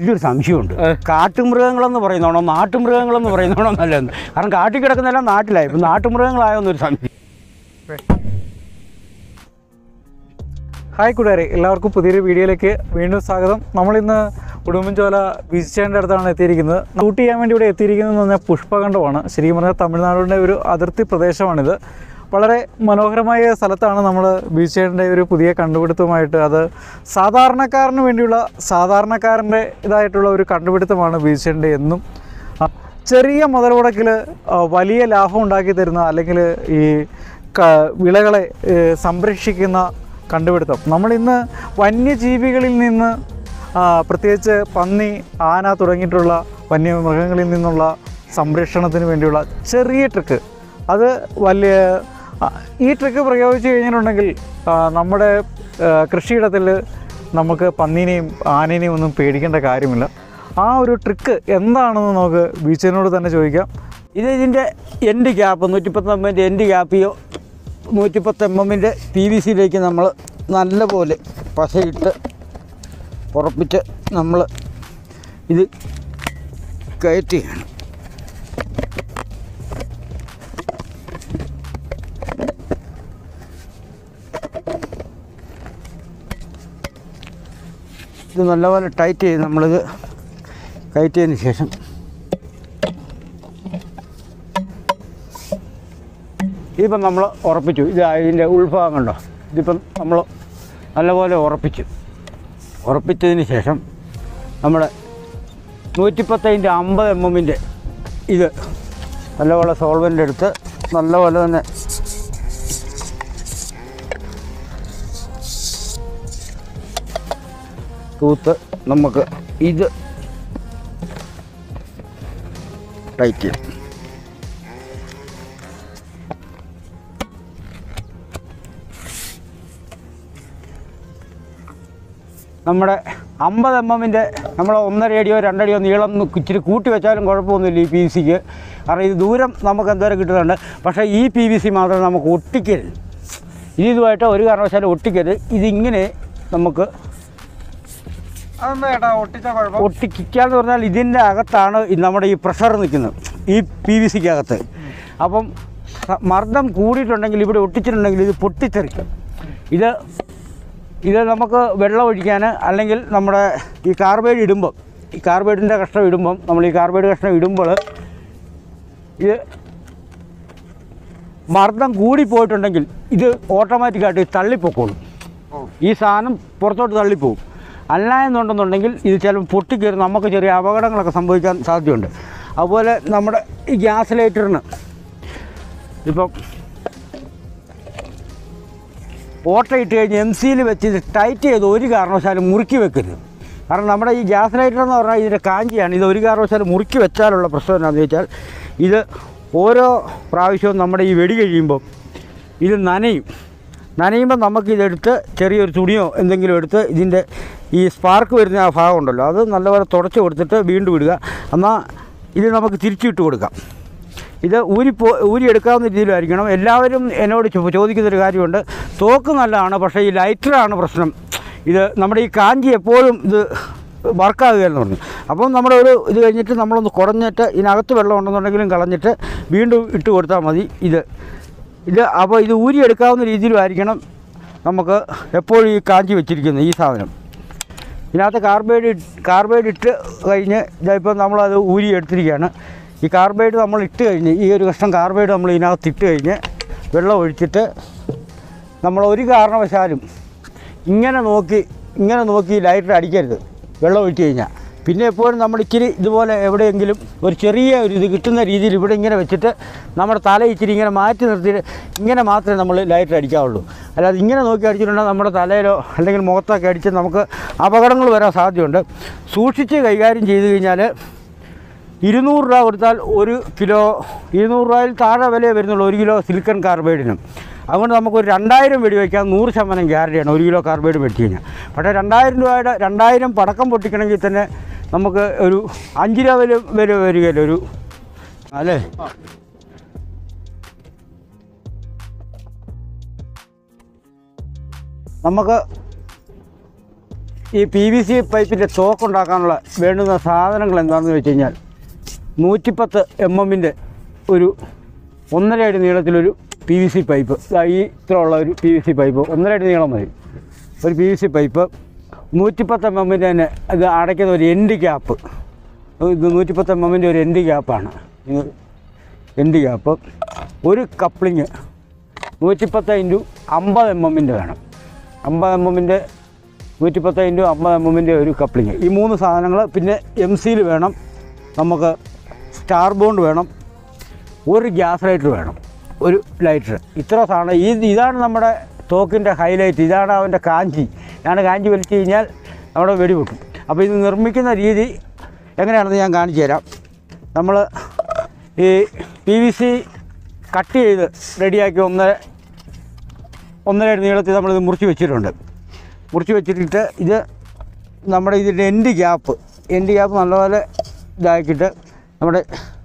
വലിയൊരു സംശയമുണ്ട് കാട്ടുമൃഗങ്ങളെന്ന് പറയുന്നതാണോ നാട്ടുമൃഗങ്ങളെന്ന് പറയുന്നതാണോ നല്ലതെന്ന് കാരണം കാട്ടിൽ കിടക്കുന്നതെല്ലാം നാട്ടിലായി ഇപ്പം നാട്ടുമൃഗങ്ങളായോ എന്നൊരു സംശയം ഹായ് കൂട്ടുകാരെ എല്ലാവർക്കും പുതിയൊരു വീഡിയോയിലേക്ക് വീണ്ടും സ്വാഗതം നമ്മളിന്ന് ഉടുമ്പൻചോല ബീച്ച് സ്റ്റാൻഡിൻ്റെ അടുത്താണ് എത്തിയിരിക്കുന്നത് ഷൂട്ട് ചെയ്യാൻ വേണ്ടി ഇവിടെ എത്തിയിരിക്കുന്നത് പറഞ്ഞാൽ പുഷ്പകണ്ഠമാണ് ശരിക്കും പറഞ്ഞാൽ തമിഴ്നാടിൻ്റെ ഒരു അതിർത്തി പ്രദേശമാണിത് വളരെ മനോഹരമായ സ്ഥലത്താണ് നമ്മൾ ബീച്ച് സ്റ്റാൻഡിൻ്റെ ഒരു പുതിയ കണ്ടുപിടുത്തമായിട്ട് അത് സാധാരണക്കാരന് വേണ്ടിയുള്ള സാധാരണക്കാരൻ്റെ ഇതായിട്ടുള്ള ഒരു കണ്ടുപിടുത്തമാണ് ബീച്ച് സ്റ്റാൻഡ് എന്നും ആ, ചെറിയ മുതൽ മുടക്കിൽ വലിയ ലാഭം ഉണ്ടാക്കി തരുന്ന അല്ലെങ്കിൽ ഈ ക- വിളകളെ ഏ, സംരക്ഷിക്കുന്ന കണ്ടുപിടുത്തം നമ്മളിന്ന് വന്യജീവികളിൽ നിന്ന് ആ, പ്രത്യേകിച്ച് പന്നി ആന തുടങ്ങിയിട്ടുള്ള വന്യമൃഗങ്ങളിൽ നിന്നുള്ള സംരക്ഷണത്തിന് വേണ്ടിയുള്ള ചെറിയ ട്രിക്ക് അത് വലിയ ആ, ഈ ട്രിക്ക് പ്രയോഗിച്ച് കഴിഞ്ഞിട്ടുണ്ടെങ്കിൽ ആ, നമ്മുടെ ആ, കൃഷിയിടത്തിൽ നമുക്ക് പന്നീനെയും ആനേനെയും ഒന്നും പേടിക്കേണ്ട കാര്യമില്ല ആ ഒരു ട്രിക്ക് എന്താണെന്ന് നമുക്ക് ബീച്ചിനോട് തന്നെ ചോദിക്കാം ഇത് ഇതിൻ്റെ എൻഡ് ക്യാപ്പ് നൂറ്റിപ്പത്ത് എം എമ്മിൻ്റെ എൻഡ് ക്യാപ്പിയോ നൂറ്റിപ്പത്ത് എം എമ്മിൻ്റെ പി വി സിയിലേക്ക് നമ്മൾ നല്ലപോലെ പശയിട്ട് ഉറപ്പിച്ച് നമ്മൾ ഇത് കയറ്റുകയാണ് ഇത് നല്ലപോലെ ടൈറ്റ് ചെയ്ത് നമ്മളിത് കയറ്റിയതിന് ശേഷം ഇതിപ്പം നമ്മൾ ഉറപ്പിച്ചു ഇത് ഇതിൻ്റെ ഉൾഭാഗം കണ്ടോ ഇതിപ്പം നമ്മൾ നല്ലപോലെ ഉറപ്പിച്ചു ഉറപ്പിച്ചതിന് ശേഷം നമ്മുടെ നൂറ്റിപ്പത്തതിൻ്റെ അമ്പത് എം എമ്മിൻ്റെ ഇത് നല്ലപോലെ സോൾവൻ്റ് എടുത്ത് നല്ലപോലെ തന്നെ തൂത്ത് നമുക്ക് ഇത് ടൈറ്റ് ചെയ്യാം നമ്മുടെ അമ്പത് എം എമ്മിൻ്റെ നമ്മൾ ഒന്നര അടിയോ രണ്ടടിയോ നീളം ഒന്ന് ഇച്ചിരി കൂട്ടി വെച്ചാലും കുഴപ്പമൊന്നുമില്ല ഈ പി വി സിക്ക് കാരണം ഇത് ദൂരം നമുക്ക് എന്തോരം കിട്ടുന്നുണ്ട് പക്ഷേ ഈ പി വി സി മാത്രം നമുക്ക് ഒട്ടിക്കരുത് ഇത് ഇതുമായിട്ട് ഒരു കാരണവശാലും ഒട്ടിക്കരുത് ഇതിങ്ങനെ നമുക്ക് അതെന്താ ചേട്ടാ ഒട്ടിച്ച കുഴപ്പം ഒട്ടിക്കാന്ന് പറഞ്ഞാൽ ഇതിൻ്റെ അകത്താണ് ഈ നമ്മുടെ ഈ പ്രഷർ നിൽക്കുന്നത് ഈ പി വി സിക്ക് അകത്ത് അപ്പം സ- മർദ്ദം കൂടിയിട്ടുണ്ടെങ്കിൽ ഇവിടെ ഒട്ടിച്ചിട്ടുണ്ടെങ്കിൽ ഇത് പൊട്ടിത്തെറിക്കും ഇത് ഇത് നമുക്ക് വെള്ളം ഒഴിക്കാൻ അല്ലെങ്കിൽ നമ്മുടെ ഈ കാർബൈഡ് ഇടുമ്പം ഈ കാർബൈഡിൻ്റെ കഷ്ണം ഇടുമ്പം നമ്മൾ ഈ കാർബൈഡ് കഷ്ണം ഇടുമ്പോൾ ഇത് മർദ്ദം കൂടിപ്പോയിട്ടുണ്ടെങ്കിൽ ഇത് ഓട്ടോമാറ്റിക്കായിട്ട് തള്ളിപ്പൊക്കോളും ഈ സാധനം പുറത്തോട്ട് തള്ളിപ്പോവും അല്ല എന്നുണ്ടെന്നുണ്ടെങ്കിൽ ഇത് ചിലപ്പോൾ പൊട്ടിക്കയറി നമുക്ക് ചെറിയ അപകടങ്ങളൊക്കെ സംഭവിക്കാൻ സാധ്യതയുണ്ട് അതുപോലെ നമ്മുടെ ഈ ഗ്യാസ് ലൈറ്ററിന് ഇപ്പം ഓട്ട ഇട്ട് കഴിഞ്ഞ് എം സിയിൽ വെച്ച് ഇത് ടൈറ്റ് ചെയ്ത് ഒരു കാരണവശാലും മുറുക്കി വെക്കരുത് കാരണം നമ്മുടെ ഈ ഗ്യാസ് ലൈറ്റർ എന്ന് പറഞ്ഞാൽ ഇതിൻ്റെ കാഞ്ചിയാണ് ഇത് ഒരു കാരണവശാലും മുറുക്കി വെച്ചാലുള്ള പ്രശ്നം എന്താണെന്ന് വെച്ചാൽ ഇത് ഓരോ പ്രാവശ്യവും നമ്മുടെ ഈ വെടി കഴിയുമ്പോൾ ഇത് നനയും നനയുമ്പോൾ നമുക്കിതെടുത്ത് ചെറിയൊരു തുണിയോ എന്തെങ്കിലും എടുത്ത് ഇതിൻ്റെ ഈ സ്പാർക്ക് വരുന്ന ആ ഭാഗം ഉണ്ടല്ലോ അത് നല്ലപോലെ തുടച്ച് കൊടുത്തിട്ട് വീണ്ടും ഇടുക എന്നാൽ ഇത് നമുക്ക് തിരിച്ചിട്ട് കൊടുക്കാം ഇത് ഊരി പോ ഊരിയെടുക്കാവുന്ന രീതിയിലായിരിക്കണം എല്ലാവരും എന്നോട് ചോ- ചോദിക്കുന്നൊരു കാര്യമുണ്ട് തോക്ക് നല്ലതാണ് പക്ഷേ ഈ ലൈറ്ററാണ് പ്രശ്നം ഇത് നമ്മുടെ ഈ കാഞ്ചി എപ്പോഴും ഇത് വർക്കാകുകയെന്ന് പറഞ്ഞു അപ്പം നമ്മുടെ ഒരു ഇത് കഴിഞ്ഞിട്ട് നമ്മളൊന്ന് കുടഞ്ഞിട്ട് ഇതിനകത്ത് വെള്ളം ഉണ്ടെന്നുണ്ടെങ്കിലും കളഞ്ഞിട്ട് വീണ്ടും ഇട്ട് കൊടുത്താൽ മതി ഇത് ഇത് അപ്പോൾ ഇത് ഊരിയെടുക്കാവുന്ന രീതിയിലായിരിക്കണം നമുക്ക് എപ്പോഴും ഈ കാഞ്ചി വെച്ചിരിക്കുന്നത് ഈ സാധനം ഇതിനകത്ത് കാർബൈഡ് ഇട്ട് കാർബൈഡ് ഇട്ട് കഴിഞ്ഞ് ഇതായിപ്പോൾ നമ്മളത് ഊരി എടുത്തിരിക്കുകയാണ് ഈ കാർബൈഡ് നമ്മൾ ഇട്ട് കഴിഞ്ഞ് ഈ ഒരു കഷ്ണം കാർബൈഡ് നമ്മൾ ഇതിനകത്ത് ഇട്ട് കഴിഞ്ഞ് വെള്ളം ഒഴിച്ചിട്ട് നമ്മൾ ഒരു കാരണവശാലും ഇങ്ങനെ നോക്കി ഇങ്ങനെ നോക്കി ലൈറ്റർ അടിക്കരുത് വെള്ളം ഒഴിച്ച് കഴിഞ്ഞാൽ പിന്നെ എപ്പോഴും നമ്മൾ ഇച്ചിരി ഇതുപോലെ എവിടെയെങ്കിലും ഒരു ചെറിയ ഒരു ഇത് കിട്ടുന്ന രീതിയിൽ ഇവിടെ ഇങ്ങനെ വെച്ചിട്ട് നമ്മുടെ തല ഇച്ചിരി ഇങ്ങനെ മാറ്റി നിർത്തിയിട്ട് ഇങ്ങനെ മാത്രമേ നമ്മൾ ലൈറ്റർ അടിക്കാവുള്ളൂ അല്ലാതെ ഇങ്ങനെ നോക്കി അടിച്ചിട്ടുണ്ടെങ്കിൽ നമ്മുടെ തലയിലോ അല്ലെങ്കിൽ മുഖത്തൊക്കെ അടിച്ച് നമുക്ക് അപകടങ്ങൾ വരാൻ സാധ്യതയുണ്ട് സൂക്ഷിച്ച് കൈകാര്യം ചെയ്ത് കഴിഞ്ഞാൽ ഇരുന്നൂറ് രൂപ കൊടുത്താൽ ഒരു കിലോ ഇരുന്നൂറ് രൂപയിൽ താഴെ വിലയെ വരുന്നുള്ളൂ ഒരു കിലോ സിലിക്കൺ കാർബൈഡിനും അതുകൊണ്ട് നമുക്കൊരു രണ്ടായിരം വെടി വയ്ക്കാൻ നൂറ് ശതമാനം ഗ്യാരണ്ടിയാണ് ഒരു കിലോ കാർബൈഡ് മേടിച്ച് കഴിഞ്ഞാൽ പക്ഷേ രണ്ടായിരം രൂപയുടെ രണ്ടായിരം പടക്കം പൊട്ടിക്കണമെങ്കിൽ തന്നെ നമുക്ക് ഒരു അഞ്ച് രൂപ വില വില വരികയല്ലോ ഒരു അല്ലേ നമുക്ക് ഈ പി വി സി പൈപ്പിൻ്റെ തോക്കുണ്ടാക്കാനുള്ള വേണ്ടുന്ന സാധനങ്ങൾ എന്താണെന്ന് വെച്ച് കഴിഞ്ഞാൽ നൂറ്റിപ്പത്ത് എം എമ്മിൻ്റെ ഒരു ഒന്നര അടി നീളത്തിലൊരു പി വി സി പൈപ്പ് ദാ ഈ ഇത്ര ഉള്ള ഒരു പി വി സി പൈപ്പ് ഒന്നര അടി നീളം മതി ഒരു പി വി സി പൈപ്പ് നൂറ്റിപ്പത്ത് എം എമ്മിൻ്റെ തന്നെ ഇത് അടയ്ക്കുന്ന ഒരു എൻഡ് ക്യാപ്പ് ഇത് നൂറ്റിപ്പത്ത് എം എമ്മിൻ്റെ ഒരു എൻഡ് ക്യാപ്പാണ് ഇത് എൻഡ് ക്യാപ്പ് ഒരു കപ്ലിങ് നൂറ്റിപ്പത്ത് ഇൻറ്റു അമ്പത് എം എമ്മിൻ്റെ വേണം അമ്പത് എം എമ്മിൻ്റെ നൂറ്റിപ്പത്ത് ഇൻറ്റു അമ്പത് എം എമ്മിൻ്റെ ഒരു കപ്ലിങ് ഈ മൂന്ന് സാധനങ്ങൾ പിന്നെ എം സിയിൽ വേണം നമുക്ക് സ്റ്റാർ ബോണ്ട് വേണം ഒരു ഗ്യാസ് ലൈറ്റർ വേണം ഒരു ലൈറ്റർ ഇത്ര സാധനം ഈ ഇതാണ് നമ്മുടെ തോക്കിൻ്റെ ഹൈലൈറ്റ് ഇതാണ് അവൻ്റെ കാഞ്ചി ഇതാണ് കാഞ്ചി വലിച്ചു കഴിഞ്ഞാൽ നമ്മുടെ വെടിപൊട്ടും അപ്പോൾ ഇത് നിർമ്മിക്കുന്ന രീതി എങ്ങനെയാണെന്ന് ഞാൻ കാണിച്ചു തരാം നമ്മൾ ഈ പി വി സി കട്ട് ചെയ്ത് റെഡിയാക്കി ഒന്നര ഒന്നര അടി നീളത്തിൽ നമ്മളിത് മുറിച്ച് വെച്ചിട്ടുണ്ട് മുറിച്ച് വെച്ചിട്ട് ഇത് നമ്മുടെ ഇതിൻ്റെ എൻഡ് ഗ്യാപ്പ് എൻഡ് ഗ്യാപ്പ് നല്ലപോലെ ഇതാക്കിയിട്ട് നമ്മുടെ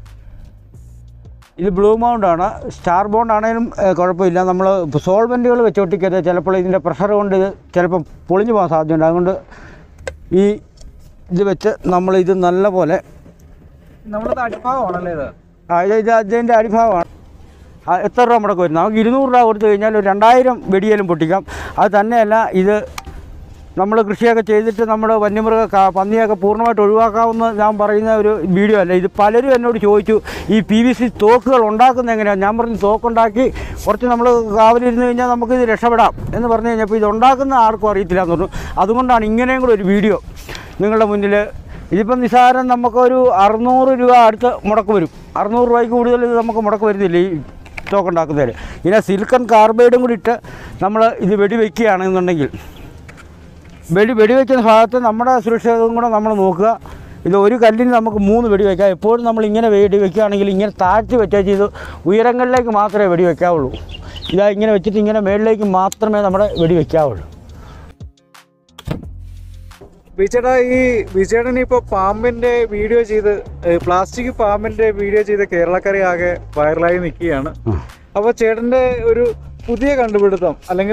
ഇത് ബ്ലൂ മൗണ്ടാണ് സ്റ്റാർ ബോണ്ട് ആണെങ്കിലും ഏഹ്, കുഴപ്പമില്ല നമ്മൾ സോൾവെൻറ്റുകൾ വെച്ച് ഒട്ടിക്കരുത് ചിലപ്പോൾ ഇതിൻ്റെ പ്രഷർ കൊണ്ട് ഇത് ചിലപ്പം പൊളിഞ്ഞു പോകാൻ സാധ്യതയുണ്ട് അതുകൊണ്ട് ഈ ഇത് വെച്ച് നമ്മൾ ഇത് നല്ലപോലെ നമ്മുടെ അടിഭാഗമാണല്ലേ ഇത് ആ ഇത് ഇത് അതിൻ്റെ അടിഭാഗമാണ് ആ, എത്ര രൂപ മുടക്ക് വരും നമുക്ക് ഇരുന്നൂറ് രൂപ കൊടുത്തു കഴിഞ്ഞാൽ ഒരു രണ്ടായിരം വെടിയേലും പൊട്ടിക്കാം അത് തന്നെയല്ല ഇത് നമ്മൾ കൃഷിയൊക്കെ ചെയ്തിട്ട് നമ്മൾ വന്യമൃഗ ക- പന്നിയൊക്കെ പൂർണ്ണമായിട്ട് ഒഴിവാക്കാവുന്ന ഞാൻ പറയുന്ന ഒരു വീഡിയോ അല്ല ഇത് പലരും എന്നോട് ചോദിച്ചു ഈ പി വി സി തോക്കുകൾ ഉണ്ടാക്കുന്നത് എങ്ങനെയാണ് ഞാൻ പറഞ്ഞു തോക്കുണ്ടാക്കി കുറച്ച് നമ്മൾ കാവലിരുന്ന് കഴിഞ്ഞാൽ നമുക്ക് ഇത് രക്ഷപ്പെടാം എന്ന് പറഞ്ഞു കഴിഞ്ഞപ്പോൾ ഇത് ഉണ്ടാക്കുന്ന ആർക്കും അറിയത്തില്ല എന്ന് പറഞ്ഞു അതുകൊണ്ടാണ് ഇങ്ങനെയും കൂടെ ഒരു വീഡിയോ നിങ്ങളുടെ മുന്നിൽ ഇതിപ്പം നിസ്സാരം നമുക്കൊരു അറുന്നൂറ് രൂപ അടുത്ത് മുടക്ക് വരും അറുന്നൂറ് രൂപയ്ക്ക് കൂടുതൽ ഇത് നമുക്ക് മുടക്ക് വരുന്നില്ല ഈ തോക്കുണ്ടാക്കുന്നതിൽ ഇതിനെ സിലിക്കൺ കാർബൈഡും കൂടി ഇട്ട് നമ്മൾ ഇത് വെടിവെക്കുകയാണെന്നുണ്ടെങ്കിൽ വെടി വെടിവെക്കുന്ന ഭാഗത്ത് നമ്മുടെ സുരക്ഷിതവും കൂടെ നമ്മൾ നോക്കുക ഇത് ഒരു കല്ലിന് നമുക്ക് മൂന്ന് വെടി വയ്ക്കാം എപ്പോഴും നമ്മൾ ഇങ്ങനെ വെടി വെക്കുകയാണെങ്കിൽ ഇങ്ങനെ താഴ്ത്തി വെച്ചാൽ ചെയ്ത് ഉയരങ്ങളിലേക്ക് മാത്രമേ വെടി വെക്കാവുള്ളൂ ഇതാ ഇങ്ങനെ വെച്ചിട്ട് ഇങ്ങനെ മേളിലേക്ക് മാത്രമേ നമ്മുടെ വെടി വെക്കാവുള്ളൂ വിജയുടെ ഈ വിജയടൻ ഇപ്പൊ പാമ്പിന്റെ വീഡിയോ ചെയ്ത് പ്ലാസ്റ്റിക് പാമ്പിന്റെ വീഡിയോ ചെയ്ത് കേരളക്കര ആകെ വൈറലായി നിൽക്കുകയാണ് അപ്പോൾ ചേട്ടന്റെ ഒരു പുതിയ കണ്ടുപിടുത്തം അല്ലെങ്കിൽ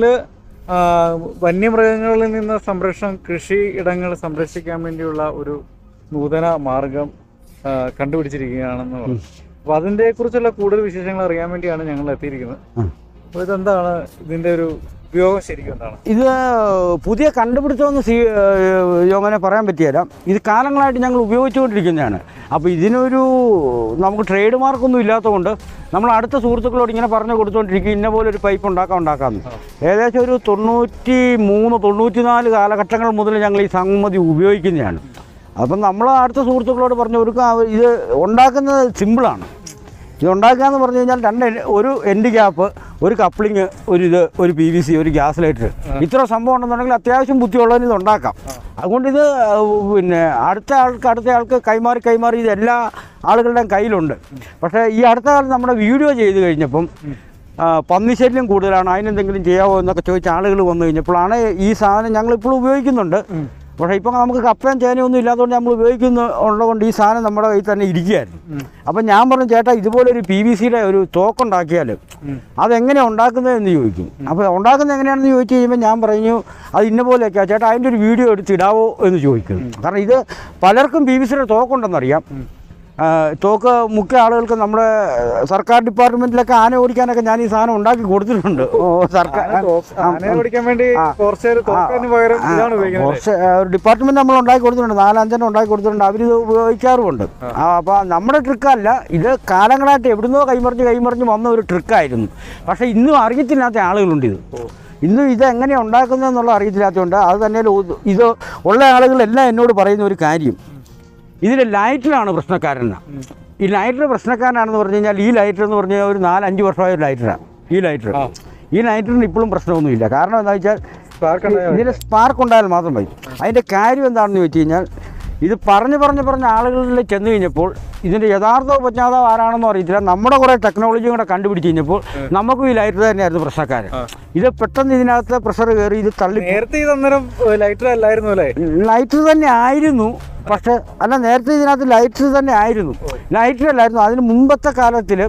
വന്യമൃഗങ്ങളിൽ നിന്ന് സംരക്ഷണം കൃഷി ഇടങ്ങൾ സംരക്ഷിക്കാൻ വേണ്ടിയുള്ള ഒരു നൂതന മാർഗം ആ, കണ്ടുപിടിച്ചിരിക്കുകയാണെന്ന് പറഞ്ഞു അപ്പൊ അതിനെ കുറിച്ചുള്ള കൂടുതൽ വിശേഷങ്ങൾ അറിയാൻ വേണ്ടിയാണ് ഞങ്ങൾ എത്തിയിരിക്കുന്നത് ഉം. അപ്പോൾ ഇതെന്താണ് ഇതിന്റെ ഒരു ഉപയോഗം ശരിക്കും എന്താണ് ഇത് പുതിയ കണ്ടുപിടുത്തമെന്ന് സി യോഗനെ പറയാൻ പറ്റിയല്ല ഇത് കാലങ്ങളായിട്ട് ഞങ്ങൾ ഉപയോഗിച്ചുകൊണ്ടിരിക്കുന്നതാണ് അപ്പോൾ ഇതിനൊരു നമുക്ക് ട്രേഡ് മാർക്കൊന്നും ഇല്ലാത്തതുകൊണ്ട് നമ്മൾ അടുത്ത സുഹൃത്തുക്കളോട് ഇങ്ങനെ പറഞ്ഞു കൊടുത്തുകൊണ്ടിരിക്കും ഇന്ന പോലെ ഒരു പൈപ്പ് ഉണ്ടാക്കാം ഉണ്ടാക്കാമെന്ന് ഏകദേശം ഒരു തൊണ്ണൂറ്റി മൂന്ന് തൊണ്ണൂറ്റി നാല് കാലഘട്ടങ്ങൾ മുതൽ ഞങ്ങൾ ഈ സംഗതി ഉപയോഗിക്കുന്നതാണ് അപ്പം നമ്മൾ അടുത്ത സുഹൃത്തുക്കളോട് പറഞ്ഞു കൊടുക്കുക അവർ- ഇത് ഉണ്ടാക്കുന്നത് സിമ്പിളാണ് ഇത് ഉണ്ടാക്കുക എന്ന് പറഞ്ഞു കഴിഞ്ഞാൽ രണ്ട് എൻ- ഒരു എൻഡ് ക്യാപ്പ് ഒരു കപ്ലിങ് ഒരു ഇത് ഒരു പി വി സി ഒരു ഗ്യാസ് ലൈറ്റർ ഇത്ര സംഭവം ഉണ്ടെന്നുണ്ടെങ്കിൽ അത്യാവശ്യം ബുദ്ധിയുള്ളതിന് ഇത് ഉണ്ടാക്കാം അതുകൊണ്ട് ഇത് ആ, പിന്നെ അടുത്ത ആൾക്ക് അടുത്ത ആൾക്ക് കൈമാറി കൈമാറി ഇത് എല്ലാ ആളുകളുടെയും കയ്യിലുണ്ട് പക്ഷേ ഈ അടുത്ത കാലത്ത് നമ്മുടെ വീഡിയോ ചെയ്ത് കഴിഞ്ഞപ്പം ആ, പന്നിശല്യം കൂടുതലാണ് അതിനെന്തെങ്കിലും ചെയ്യാമോ എന്നൊക്കെ ചോദിച്ച ആളുകൾ വന്നു കഴിഞ്ഞപ്പോഴാണ് ഈ സാധനം ഞങ്ങൾ ഇപ്പോഴും ഉപയോഗിക്കുന്നുണ്ട് പക്ഷേ ഇപ്പം നമുക്ക് കപ്പയും ചേനയൊന്നും ഇല്ലാത്തതുകൊണ്ട് നമ്മൾ ഉപയോഗിക്കുന്ന ഉള്ളതുകൊണ്ട് ഈ സാധനം നമ്മുടെ കയ്യിൽ തന്നെ ഇരിക്കുകയായിരുന്നു അപ്പം ഞാൻ പറഞ്ഞു ചേട്ടാ ഇതുപോലെ ഒരു പി വി സിയുടെ ഒരു തോക്കുണ്ടാക്കിയാൽ അതെങ്ങനെ ഉണ്ടാക്കുന്നത് എന്ന് ചോദിക്കും അപ്പോൾ ഉണ്ടാക്കുന്നത് എങ്ങനെയാണെന്ന് ചോദിച്ചു കഴിയുമ്പോൾ ഞാൻ പറഞ്ഞു അത് ഇന്ന പോലെയൊക്കെയാണ് ചേട്ടാ അതിൻ്റെ ഒരു വീഡിയോ എടുത്ത് ഇടാവോ എന്ന് ചോദിക്കുന്നു കാരണം ഇത് പലർക്കും പി വി സിയുടെ തോക്കുണ്ടെന്നറിയാം ആ, തോക്ക് മുഖ്യ ആളുകൾക്ക് നമ്മുടെ സർക്കാർ ഡിപ്പാർട്ട്മെൻറ്റിലൊക്കെ ആന ഓടിക്കാനൊക്കെ ഞാൻ ഈ സാധനം ഉണ്ടാക്കി കൊടുത്തിട്ടുണ്ട് ഓ, സർക്കാർ ആനയെ ഓടിക്കാൻ വേണ്ടി ആ. കുറച്ച് തോക്കാന് പകരം ഇതാണ് ഉപയോഗിക്കുന്നത് കുറച്ച് ഒരു ഡിപ്പാർട്ട്മെന്റ് നമ്മൾ ഉണ്ടാക്കി കൊടുത്തിട്ടുണ്ട് നാലഞ്ചെണ്ണം ഉണ്ടാക്കി കൊടുത്തിട്ടുണ്ട് അവരിത് ഉപയോഗിക്കാറുമുണ്ട് ആ, അപ്പോൾ നമ്മുടെ ട്രിക്കല്ല ഇത് കാലങ്ങളായിട്ട് എവിടുന്നോ കൈമറിഞ്ഞ് കൈമറിഞ്ഞ് വന്ന ഒരു ട്രിക്കായിരുന്നു പക്ഷേ ഇന്നും അറിയത്തില്ലാത്ത ആളുകളുണ്ട് ഇത് ഇന്നും ഇത് എങ്ങനെയാണ് ഉണ്ടാക്കുന്നതെന്നുള്ള അറിയത്തില്ലാത്തതുകൊണ്ട് അത് തന്നെ ഇത് ഉള്ള ആളുകളെല്ലാം എന്നോട് പറയുന്ന ഒരു കാര്യം ഇതിൽ ലൈറ്ററാണ് പ്രശ്നക്കാരൻ ഈ ലൈറ്റർ പ്രശ്നക്കാരനാണെന്ന് പറഞ്ഞു കഴിഞ്ഞാൽ ഈ ലൈറ്റർ എന്ന് പറഞ്ഞാൽ ഒരു നാലഞ്ച് വർഷമായ ഒരു ലൈറ്ററാണ് ഈ ലൈറ്റർ ഈ ലൈറ്ററിന് ഇപ്പോഴും പ്രശ്നമൊന്നുമില്ല കാരണം എന്താ വെച്ചാൽ സ്പാർക്ക് ഉണ്ടായാൽ ഇതിൽ സ്പാർക്ക് ഉണ്ടായാൽ മാത്രം മതി അതിൻ്റെ കാര്യം എന്താണെന്ന് വെച്ച് കഴിഞ്ഞാൽ ഇത് പറഞ്ഞ് പറഞ്ഞ് പറഞ്ഞ് ആളുകളിൽ ചെന്ന് കഴിഞ്ഞപ്പോൾ ഇതിൻ്റെ യഥാർത്ഥ ഉപജ്ഞാതാവ് ആരാണെന്ന് അറിയത്തില്ല നമ്മുടെ കുറേ ടെക്നോളജിയും കൂടെ കണ്ടുപിടിച്ച് കഴിഞ്ഞപ്പോൾ നമുക്കും ഈ ലൈറ്റർ തന്നെയായിരുന്നു പ്രശ്നക്കാരൻ ഇത് പെട്ടെന്ന് ഇതിനകത്ത് പ്രഷർ കയറി ഇത് തള്ളി നേരത്തെ ഇത് അന്നേരം ലൈറ്റർ അല്ലായിരുന്നു അല്ലേ ലൈറ്റർ തന്നെ ആയിരുന്നു പക്ഷെ അല്ല നേരത്തെ ഇതിനകത്ത് ലൈറ്റർ തന്നെ ആയിരുന്നു ലൈറ്റർ അല്ലായിരുന്നു അതിന് മുമ്പത്തെ കാലത്തിൽ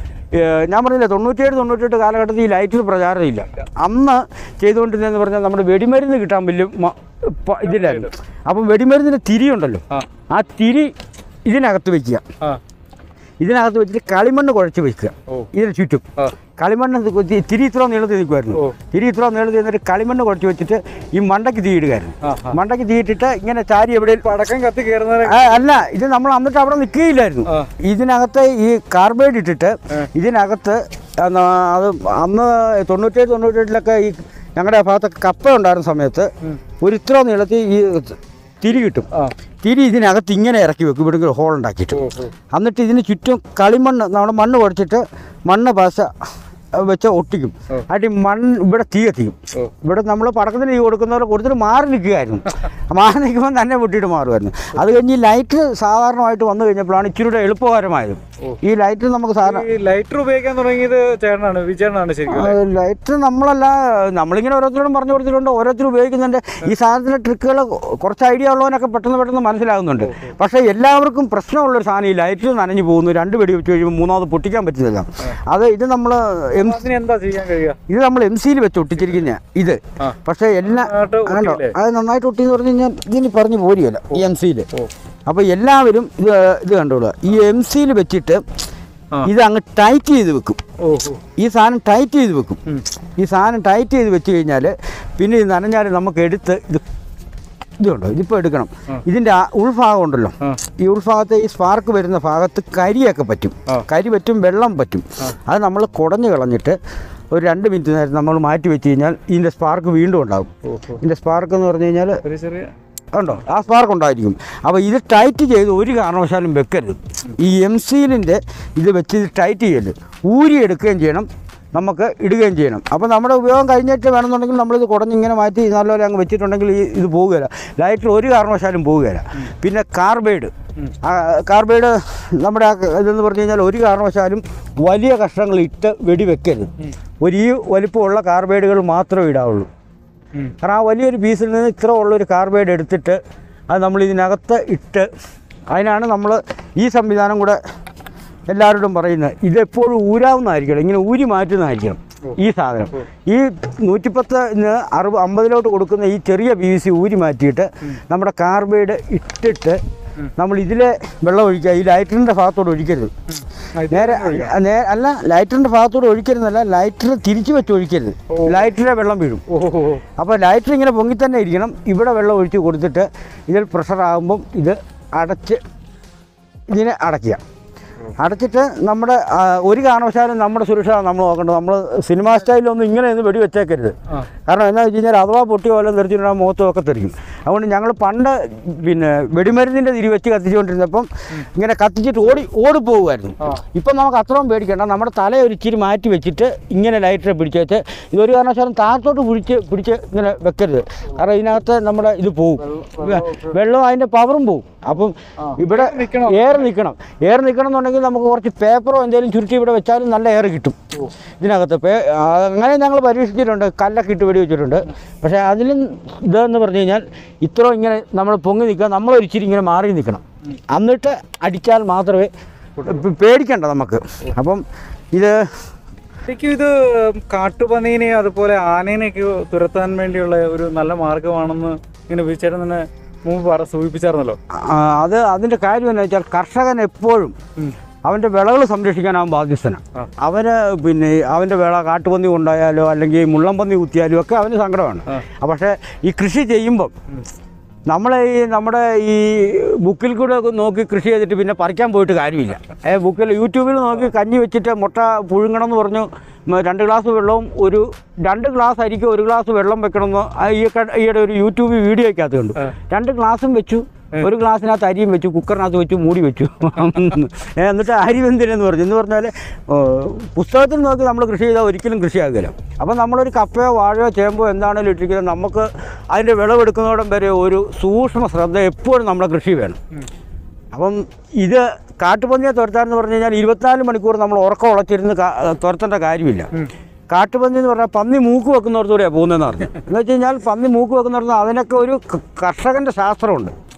ഞാൻ പറഞ്ഞില്ല തൊണ്ണൂറ്റിയേഴ് തൊണ്ണൂറ്റെട്ട് കാലഘട്ടത്തിൽ ഈ ലൈറ്റർ പ്രചാരമില്ല അന്ന് ചെയ്തുകൊണ്ടിരുന്നതെന്ന് പറഞ്ഞാൽ നമ്മുടെ വെടിമരുന്ന് കിട്ടാൻ വലിയ മ- പ- ഇതിലായിരുന്നു അപ്പം വെടിമരുന്നിൻ്റെ തിരി ഉണ്ടല്ലോ ആ ആ തിരി ഇതിനകത്ത് വെക്കുക ആ ഇതിനകത്ത് വെച്ചിട്ട് കളിമണ്ണ് കുഴച്ച് വെക്കുക ഓ ഇതിന് ചുറ്റും ആ കളിമണ്ണ് ഇത് കുത്തി- തിരി ഇത്ര നീളത്തിൽ നിൽക്കുമായിരുന്നു ഓ. തിരി ഇത്ര നീളത്തിൽ നിന്നിട്ട് കളിമണ്ണ് കുഴച്ച് വെച്ചിട്ട് ഈ മണ്ടയ്ക്ക് തീയിടുകയായിരുന്നു ആ ആ മണ്ടയ്ക്ക് തീയിട്ടിട്ട് ഇങ്ങനെ ചാരി എവിടെയും പടക്കം കത്തി കയറുന്നവരെ ആ, അല്ല ഇത് നമ്മൾ എന്നിട്ട് അവിടെ നിൽക്കുകയില്ലായിരുന്നു ആ. ഇതിനകത്ത് ഈ കാർബൈഡ് ഇട്ടിട്ട് ഇതിനകത്ത് അന്ന് അത് അന്ന് തൊണ്ണൂറ്റേഴ് തൊണ്ണൂറ്റെട്ടിലൊക്കെ ഈ ഞങ്ങളുടെ ഭാഗത്തൊക്കെ കപ്പ ഉണ്ടായിരുന്ന സമയത്ത് ഒരു ഇത്ര നീളത്തിൽ ഈ തിരി കിട്ടും ആ തിരി ഇതിനകത്ത് ഇങ്ങനെ ഇറക്കി വെക്കും ഇവിടെ ഹോൾ ഉണ്ടാക്കിയിട്ട് ഓ ഓ എന്നിട്ട് ഇതിന് ചുറ്റും കളിമണ്ണ് നമ്മുടെ മണ്ണ് കുഴച്ചിട്ട് മണ്ണ് പശ വെച്ച് ഒട്ടിക്കും ഓ. അടി മണ്ണ് ഇവിടെ തീ കത്തിക്കും ഓ ഇവിടെ നമ്മൾ പടക്കത്തിന് തീ കൊടുക്കുന്നവരെ കൊടുത്തിട്ട് മാറി നിൽക്കുകയായിരുന്നു മാറി നിൽക്കുമ്പോൾ തന്നെ പൊട്ടിയിട്ട് മാറുമായിരുന്നു അത് കഴിഞ്ഞ് ഈ ലൈറ്റ് സാധാരണമായിട്ട് വന്നു കഴിഞ്ഞപ്പോഴാണ് ഇച്ചിരി കൂടെ എളുപ്പകരമായത് ഓ. ഈ ലൈറ്റ് നമുക്ക് സാധാരണ ഈ ലൈറ്റർ ഉപയോഗിക്കാൻ തുടങ്ങിയത് ചേട്ടനാണ് വിജയനാണ് ശരിക്കും അല്ലേ? ലൈറ്റ് നമ്മളല്ല നമ്മളിങ്ങനെ ഓരോരുത്തരോടും പറഞ്ഞു കൊടുത്തിട്ടുണ്ട് ഓരോരുത്തരും ഉപയോഗിക്കുന്നുണ്ട് ഈ സാധനത്തിൻ്റെ ട്രിക്കുകൾ കുറച്ച് ഐഡിയ ഉള്ളവനൊക്കെ പെട്ടെന്ന് പെട്ടെന്ന് മനസ്സിലാകുന്നുണ്ട് പക്ഷേ എല്ലാവർക്കും പ്രശ്നമുള്ളൊരു സാധനം ഈ ലൈറ്റ് നനഞ്ഞു പോകുന്നു രണ്ട് വെടി വെച്ച് കഴിയുമ്പോൾ മൂന്നാമത് പൊട്ടിക്കാൻ പറ്റുന്നില്ല അത് ഇത് നമ്മൾ എം അതിന് എന്താ ചെയ്യാൻ കഴിയുക ഇത് നമ്മൾ എം സിയിൽ വെച്ച് ഒട്ടിച്ചിരിക്കുന്ന ഇത് ആ. പക്ഷേ എല്ലാ നന്നായിട്ട് കണ്ടോ ഒട്ടിയില്ലേ? അത് നന്നായിട്ട് ഒട്ടിയെന്ന് പറഞ്ഞു കഴിഞ്ഞാൽ ഇതിന് പറഞ്ഞു പോരുകയില്ല ഈ എം സിയിൽ ഓ അപ്പോൾ എല്ലാവരും ഇത് ഇത് കണ്ടോളുക ഈ എം സിയിൽ വെച്ചിട്ട് ആ. ഇത് അങ്ങ് ടൈറ്റ് ചെയ്ത് വെക്കും ഓ ഓ ഈ സാധനം ടൈറ്റ് ചെയ്ത് വെക്കും ഉം. ഈ സാധനം ടൈറ്റ് ചെയ്ത് വെച്ച് കഴിഞ്ഞാൽ പിന്നെ ഇത് നനഞ്ഞാൽ നമുക്ക് എടുത്ത് ഇത് ഇതുണ്ടോ ഇതിപ്പോൾ എടുക്കണം ആ. ഇതിൻ്റെ ആ ഉൾഭാഗം ഉണ്ടല്ലോ ആ ഈ ഉൾഭാഗത്ത് ഈ സ്പാർക്ക് വരുന്ന ഭാഗത്ത് കരിയൊക്കെ പറ്റും ആ. കരി പറ്റും വെള്ളം പറ്റും അത് നമ്മൾ കുടഞ്ഞു കളഞ്ഞിട്ട് ഒരു രണ്ട് മിനിറ്റ് നേരം നമ്മൾ മാറ്റി വെച്ച് കഴിഞ്ഞാൽ ഇതിൻ്റെ സ്പാർക്ക് വീണ്ടും ഉണ്ടാകും ഓ ഓ ഇതിൻ്റെ സ്പാർക്ക് എന്ന് പറഞ്ഞു കഴിഞ്ഞാൽ ചെറിയ ചെറിയ ഉണ്ടോ ആ സ്പാർക്ക് ഉണ്ടായിരിക്കും അപ്പോൾ ഇത് ടൈറ്റ് ചെയ്ത് ഒരു കാരണവശാലും വെക്കരുത് ഈ എം സീലിൻ്റെ ഇത് വെച്ച് ഇത് ടൈറ്റ് ചെയ്യരുത് ഊരി എടുക്കുകയും ചെയ്യണം നമുക്ക് ഇടുകയും ചെയ്യണം അപ്പോൾ നമ്മുടെ ഉപയോഗം കഴിഞ്ഞിട്ട് വേണമെന്നുണ്ടെങ്കിൽ നമ്മളിത് കുടഞ്ഞിങ്ങനെ മാറ്റി നല്ലപോലെ അങ്ങ് വെച്ചിട്ടുണ്ടെങ്കിൽ ഈ ഇത് പോവുകയില്ല ലൈറ്റർ ഒരു കാരണവശാലും പോവുകയില്ല പിന്നെ കാർബൈഡ് ആ കാർബൈഡ് നമ്മുടെ ആ ഇതെന്ന് പറഞ്ഞു കഴിഞ്ഞാൽ ഒരു കാരണവശാലും വലിയ കഷ്ണങ്ങൾ ഇട്ട് വെടിവെക്കരുത് ഒരു ഈ വലിപ്പമുള്ള കാർബൈഡുകൾ മാത്രമേ ഇടാവുള്ളൂ ഉം. കാരണം ആ വലിയൊരു പീസിൽ നിന്ന് ഇത്ര ഉള്ളൊരു കാർബൈഡ് എടുത്തിട്ട് അത് നമ്മൾ ഇതിനകത്ത് ഇട്ട് അതിനാണ് നമ്മൾ ഈ സംവിധാനം കൂടെ എല്ലാവരോടും പറയുന്നത് ഇതെപ്പോഴും ഊരാവുന്നതായിരിക്കണം ഇങ്ങനെ ഊരി മാറ്റുന്നതായിരിക്കണം ഈ സാധനം ഈ നൂറ്റിപ്പത്ത് അറുപത് അമ്പതിലോട്ട് കൊടുക്കുന്ന ഈ ചെറിയ പി വി സി ഊരി മാറ്റിയിട്ട് നമ്മുടെ കാർബൈഡ് ഇട്ടിട്ട് നമ്മൾ ഇതിലെ വെള്ളം ഒഴിക്കുക ഈ ലൈറ്ററിൻ്റെ ഭാഗത്തോട് ഒഴിക്കരുത് ആ, ഇത് നേരെ നേ അല്ല ലൈറ്ററിൻ്റെ ഭാഗത്തോട് ഒഴിക്കരുതല്ല ലൈറ്റർ തിരിച്ചു വെച്ച് ഒഴിക്കരുത് ലൈറ്ററിലെ വെള്ളം വീഴും ഓ ഓ ഓ. അപ്പോൾ ലൈറ്റർ ഇങ്ങനെ പൊങ്ങി തന്നെ ഇരിക്കണം ഇവിടെ വെള്ളം ഒഴിച്ച് കൊടുത്തിട്ട് ഇതിൽ പ്രഷർ ആകുമ്പം ഇത് അടച്ച് ഇതിനെ അടയ്ക്കുക അടച്ചിട്ട് നമ്മുടെ ആ, ഒരു കാരണവശാലും നമ്മുടെ സുരക്ഷ നമ്മൾ നോക്കേണ്ടത് നമ്മൾ സിനിമാ സ്റ്റൈലൊന്നും ഇങ്ങനെ ഒന്നും വെടി വെച്ചേക്കരുത് ആ കാരണം എന്നാ വെച്ച് കഴിഞ്ഞാൽ അഥവാ പൊട്ടി പോലെ തെറിച്ചിട്ടുണ്ടെങ്കിൽ മുഖത്തൊക്കെ തെറിക്കും അതുകൊണ്ട് ഞങ്ങൾ പണ്ട് പിന്നെ വെടിമരുന്നിൻ്റെ തിരി വെച്ച് കത്തിച്ചുകൊണ്ടിരുന്നപ്പം ഇങ്ങനെ കത്തിച്ചിട്ട് ഓടി ഓടിപ്പോകുമായിരുന്നു ആ. ഇപ്പം നമുക്ക് അത്രയും പേടിക്കേണ്ട നമ്മുടെ തല ഒരു ഇച്ചിരി മാറ്റി വെച്ചിട്ട് ഇങ്ങനെ ലൈറ്റർ പിടിച്ച് വെച്ച് ഇതൊരു കാരണവശാലും താഴത്തോട്ട് പിടിച്ച് പിടിച്ച് ഇങ്ങനെ വെക്കരുത് കാരണം ഇതിനകത്ത് നമ്മുടെ ഇത് പോവും വെള്ളം അതിൻ്റെ പവറും പോവും അപ്പം ഇവിടെ നിൽക്കണം. എയർ നിൽക്കണം എയർ നിൽക്കണം എന്നുണ്ടെങ്കിൽ നമുക്ക് കുറച്ച് പേപ്പറോ എന്തെങ്കിലും ചുരുട്ടി ഇവിടെ വെച്ചാലും നല്ല എയർ കിട്ടും ഇതിനകത്ത് പേ ആ, അങ്ങനെ ഞങ്ങൾ പരീക്ഷിച്ചിട്ടുണ്ട് കല്ലൊക്കെ ഇട്ട് വെടി വെച്ചിട്ടുണ്ട് പക്ഷേ അതിലും ഇതെന്ന് പറഞ്ഞു കഴിഞ്ഞാൽ ഇത്ര ഇങ്ങനെ നമ്മൾ പൊങ്ങി നിൽക്കുക നമ്മൾ ഒരു ഇച്ചിരി ഇങ്ങനെ മാറി നിൽക്കണം എന്നിട്ട് അടിച്ചാൽ മാത്രമേ പേ- പേടിക്കണ്ട നമുക്ക് അപ്പം ഇത് ശരിക്കും ഇത് കാട്ടുപന്നീനെ അതുപോലെ ആനേനെയൊക്കെ തുരത്താൻ വേണ്ടിയുള്ള ഒരു നല്ല മാർഗമാണെന്ന് ഇങ്ങനെ വിചാരം തന്നെ മുമ്പ് പറ സൂചിപ്പിച്ചായിരുന്നല്ലോ ആ, അത് അതിൻ്റെ കാര്യം എന്ന് വെച്ചാൽ കർഷകൻ എപ്പോഴും ഉം. അവൻ്റെ വിളകൾ സംരക്ഷിക്കാൻ അവൻ ബാധ്യസ്ഥനാണ് ആ. അവന് പിന്നെ അവൻ്റെ വിള കാട്ടുപന്നി കൊണ്ടായാലോ അല്ലെങ്കിൽ മുള്ളംപന്നി കുത്തിയാലും ഒക്കെ അവന് സങ്കടമാണ് ആ. ആ, പക്ഷേ ഈ കൃഷി ചെയ്യുമ്പം നമ്മൾ ഈ നമ്മുടെ ഈ ബുക്കിൽ കൂടെ ഒക്കെ നോക്കി കൃഷി ചെയ്തിട്ട് പിന്നെ പറിക്കാൻ പോയിട്ട് കാര്യമില്ല ഏ ബുക്കിൽ യൂട്യൂബിൽ നോക്കി കഞ്ഞി വെച്ചിട്ട് മുട്ട പുഴുങ്ങണം എന്ന് പറഞ്ഞു മ, രണ്ട് ഗ്ലാസ് വെള്ളവും ഒരു രണ്ട് ഗ്ലാസ് അരിക്ക് ഒരു ഗ്ലാസ് വെള്ളം വെക്കണമെന്ന് ആ ഈ ക- ഈയിടെ ഒരു യൂട്യൂബ് വീഡിയോയ്ക്കകത്ത് കണ്ടു ആ. രണ്ട് ഗ്ലാസും വെച്ചു ഒരു ഗ്ലാസ്സിനകത്ത് അരിയും വെച്ചു കുക്കറിനകത്ത് വെച്ചു മൂടി വെച്ചു ഏ, എന്നിട്ട് അരി വെന്തിനെന്ന് പറഞ്ഞു എന്ന് പറഞ്ഞാൽ ഓ, പുസ്തകത്തിൽ നോക്കി നമ്മൾ കൃഷി ചെയ്താൽ ഒരിക്കലും കൃഷിയാകില്ല അപ്പം നമ്മളൊരു കപ്പയോ വാഴയോ ചേമ്പോ എന്താണേലും ഇട്ടിരിക്കുന്നത് നമുക്ക് അതിൻ്റെ വിളവെടുക്കുന്നതോടം വരെ ഒരു സൂക്ഷ്മ ശ്രദ്ധ എപ്പോഴും നമ്മുടെ കൃഷി വേണം അപ്പം ഇത് കാട്ടുപന്നിയെ തുരത്താന്ന് പറഞ്ഞു കഴിഞ്ഞാൽ ഇരുപത്തിനാല് മണിക്കൂർ നമ്മൾ ഉറക്കം ഉളച്ചിരുന്ന് കാ- തുരത്തേണ്ട കാര്യമില്ല കാട്ടുപന്നി എന്ന് പറഞ്ഞാൽ പന്നി മൂക്ക് വെക്കുന്നവരത്തൂടെയാണ് പോകുന്നതെന്ന് പറഞ്ഞു എന്ന് വെച്ച് കഴിഞ്ഞാൽ പന്നി മൂക്ക് വെക്കുന്നവർക്ക് അതിനൊക്കെ ഒരു ക- കർഷകൻ്റെ ശാസ്ത്രമുണ്ട്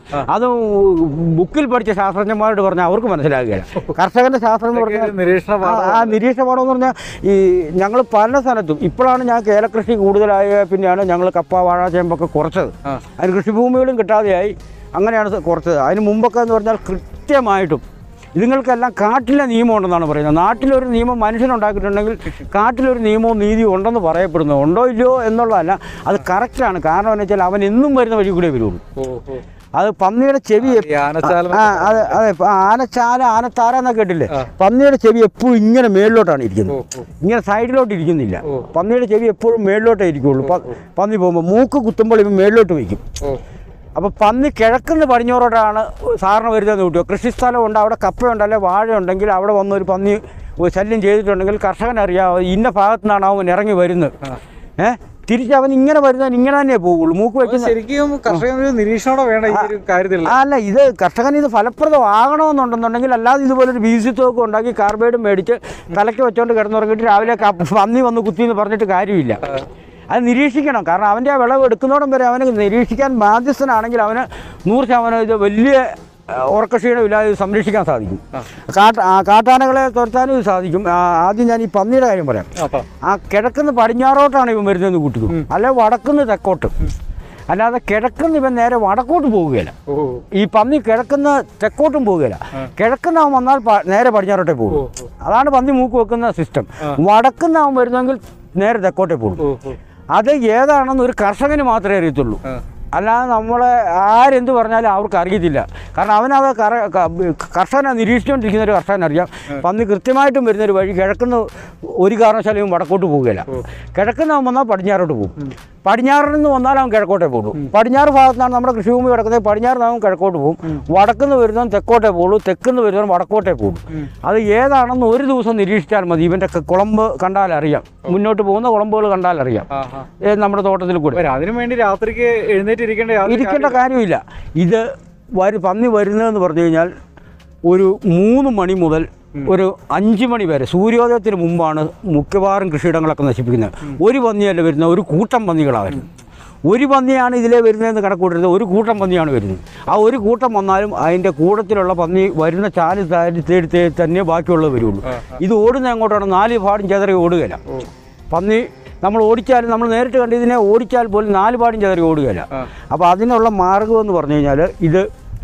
അത് ബുക്കിൽ പഠിച്ച ശാസ്ത്രജ്ഞന്മാരോട് പറഞ്ഞാൽ അവർക്ക് മനസ്സിലാകുകയില്ല കർഷകന്റെ ശാസ്ത്രം എന്ന് പറഞ്ഞാൽ നിരീക്ഷണ ആ, ആ നിരീക്ഷണ പാഠം എന്ന് പറഞ്ഞാൽ ഈ ഞങ്ങൾ പല സ്ഥലത്തും ഇപ്പോഴാണ് ഞാൻ കേലകൃഷി കൂടുതലായ പിന്നെയാണ് ഞങ്ങൾ കപ്പ വാഴ ചേമ്പൊക്കെ കുറച്ചത് ആ. അതിന് കൃഷിഭൂമികളും കിട്ടാതെയായി അങ്ങനെയാണ് ഇത് കുറച്ചത് അതിന് മുമ്പൊക്കെ എന്ന് പറഞ്ഞാൽ കൃത്യമായിട്ടും ഇതുങ്ങൾക്കെല്ലാം കാട്ടിലെ നിയമം ഉണ്ടെന്നാണ് പറയുന്നത് നാട്ടിലൊരു നിയമം മനുഷ്യനുണ്ടാക്കിയിട്ടുണ്ടെങ്കിൽ കാട്ടിലൊരു നിയമവും നീതിയും ഉണ്ടെന്ന് പറയപ്പെടുന്നു ഉണ്ടോ ഇല്ലയോ എന്നുള്ളതല്ല അത് കറക്റ്റാണ് കാരണം എന്ന് വെച്ചാൽ അവൻ എന്നും വരുന്ന വഴി കൂടെ വരുള്ളൂ ഓ ഓ അത് പന്നിയുടെ ചെവി ഈ ആനച്ചാൽ ആ അതെ അതെ ഇപ്പൊ ആനച്ചാല ആനത്താര എന്നൊക്കെ കേട്ടില്ലേ ആ. പന്നിയുടെ ചെവി എപ്പോഴും ഇങ്ങനെ മേളിലോട്ടാണ് ഓ ഇരിക്കുന്നത് ഓ ഇങ്ങനെ സൈഡിലോട്ട് ഇരിക്കുന്നില്ല ഓ. പന്നിയുടെ ചെവി എപ്പോഴും മേളിലോട്ടേ ഇരിക്കുള്ളൂ പ- പന്നി പോകുമ്പോൾ മൂക്ക് കുത്തുമ്പോൾ ഇവൻ മേളിലോട്ട് വയ്ക്കും ഓ അപ്പോൾ പന്നി കിഴക്കുന്ന് പടിഞ്ഞോറോട്ടാണ് സാറിന് വരുന്നതെന്ന് കൂട്ടുക കൃഷിസ്ഥലമുണ്ട് അവിടെ കപ്പയുണ്ട് അല്ലെ വാഴയുണ്ടെങ്കിൽ അവിടെ വന്നൊരു പന്നി ഒരു ശല്യം ചെയ്തിട്ടുണ്ടെങ്കിൽ കർഷകനറിയാം ഇന്ന ഭാഗത്തു നിന്നാണ് അവൻ ഇറങ്ങി വരുന്നത് ആ. ഏഹ് തിരിച്ച് അവൻ ഇങ്ങനെ വരുന്നവൻ ഇങ്ങനെ തന്നെ പോവുള്ളൂ മൂക്ക് അപ്പൊ വയ്ക്കുന്ന ശരിക്കും കർഷകൻ ഒരു നിരീക്ഷണം വേണ്ട ഈ ഒരു കാര്യത്തിൽ അല്ല ഇത് കർഷകന് ഇത് ഫലപ്രദമാകണമെന്നുണ്ടെന്നുണ്ടെങ്കിൽ അല്ലാതെ ഇതുപോലൊരു ബീസിത്വമൊക്കെ ഉണ്ടാക്കി കാർബൈഡും മേടിച്ച് തലയ്ക്ക് വെച്ചോണ്ട് കിടന്നുറങ്ങിയിട്ട് രാവിലെ ക- പന്നി വന്ന് കുത്തി എന്ന് പറഞ്ഞിട്ട് കാര്യമില്ല അത് നിരീക്ഷിക്കണം കാരണം അവൻ്റെ ആ വിളവ് എടുക്കുന്നോടം വരെ അവന് നിരീക്ഷിക്കാൻ ബാധ്യസ്ഥനാണെങ്കിൽ അവന് നൂറ് ശതമാനം ഇത് വലിയ ആ, ഉറക്കക്ഷീണമില്ലാതെ ഇത് സംരക്ഷിക്കാൻ സാധിക്കും കാട്ട് ആ കാട്ടാനകളെ തുരത്താനും ഇത് സാധിക്കും ആ, ആദ്യം ഞാൻ ഈ പന്നിയുടെ കാര്യം പറയാം അപ്പൊ ആ കിഴക്കുന്ന് പടിഞ്ഞാറോട്ടാണ് ഇവൻ വരുന്നതെന്ന് കൂട്ടിക്കും അല്ലെ വടക്കുന്ന് തെക്കോട്ട് അല്ലാതെ കിഴക്കുന്ന് ഇവൻ നേരെ വടക്കോട്ട് പോവുകയില്ല ഓ ഈ പന്നി കിഴക്കുന്ന തെക്കോട്ടും പോവുകയില്ല കിഴക്കുന്നവൻ വന്നാൽ പ- നേരെ പടിഞ്ഞാറോട്ടേ ഓ, പോകും ഓ. അതാണ് പന്നി മൂക്ക് വെക്കുന്ന സിസ്റ്റം ആ. വടക്കുന്നവൻ വരുന്നെങ്കിൽ നേരെ തെക്കോട്ടേ പോകും ഓ ഓ അത് ഏതാണെന്ന് ഒരു കർഷകന് മാത്രമേ അറിയത്തുള്ളൂ ആ. അല്ലാതെ നമ്മളെ ആരെന്ത് പറഞ്ഞാലും അവർക്ക് അറിയത്തില്ല കാരണം അവനത് കറ ക- കർഷകനെ നിരീക്ഷിച്ചുകൊണ്ടിരിക്കുന്ന ഒരു കർഷകനറിയാം പന്നി കൃത്യമായിട്ടും വരുന്നൊരു വഴി കിഴക്കുന്ന ഒരു കാരണവശാലും ഇവൻ വടക്കോട്ട് പോവുകയില്ല കിഴക്കുന്നവൻ വന്നാൽ പടിഞ്ഞാറോട്ട് പോകും പടിഞ്ഞാറിൽ നിന്ന് വന്നാൽ അവൻ കിഴക്കോട്ടേ പോകും പടിഞ്ഞാറ് ഭാഗത്താണ് നമ്മുടെ കൃഷിഭൂമി കിടക്കുന്നത് പടിഞ്ഞാറ് അവൻ കിഴക്കോട്ട് പോകും വടക്കുന്ന് വരുന്നവൻ തെക്കോട്ടേ പോകുള്ളൂ തെക്കുന്ന് വരുന്നവൻ വടക്കോട്ടേ പോകും അത് ഏതാണെന്ന് ഒരു ദിവസം നിരീക്ഷിച്ചാൽ മതി ഇവൻ്റെ ക- കുളമ്പ് കണ്ടാൽ അറിയാം മുന്നോട്ട് പോകുന്ന കുളമ്പുകൾ കണ്ടാൽ അറിയാം ആ ആ ഏ, നമ്മുടെ തോട്ടത്തിൽ കൂടെ അപ്പൊ അതിനു വേണ്ടി രാത്രിക്ക് എഴുന്നേറ്റ് ഇരിക്കേണ്ട യാതൊരു ഇരിക്കേണ്ട കാര്യമില്ല ഇത് വരു പന്നി വരുന്നതെന്ന് പറഞ്ഞു കഴിഞ്ഞാൽ ഒരു മൂന്ന് മണി മുതൽ ഒരു അഞ്ച് മണി വരെ സൂര്യോദയത്തിന് മുമ്പാണ് മിക്കവാറും കൃഷിയിടങ്ങളൊക്കെ നശിപ്പിക്കുന്നത് ഒരു പന്നിയല്ല വരുന്ന ഒരു കൂട്ടം പന്നികളാണ് വരുന്നത് ഒരു പന്നിയാണ് ഇതിലേ വരുന്നതെന്ന് കണക്കൂട്ടരുത് ഒരു കൂട്ടം പന്നിയാണ് വരുന്നത് ആ ഒരു കൂട്ടം വന്നാലും അതിൻ്റെ കൂട്ടത്തിലുള്ള പന്നി വരുന്ന ചാല് താരി തേടി തേടി തന്നെ ബാക്കിയുള്ളത് വരുള്ളൂ ഇത് ഓടുന്ന എങ്ങോട്ടാണ് നാല് പാടും ചെതറി ഓടുകയില്ല പന്നി നമ്മൾ ഓടിച്ചാലും നമ്മൾ നേരിട്ട് കണ്ട് ഇതിനെ ഓടിച്ചാൽ പോലും നാല് പാടും ചെതറി ഓടുകയില്ല ആ. അപ്പോൾ അതിനുള്ള മാർഗം എന്ന് പറഞ്ഞു കഴിഞ്ഞാൽ ഇത്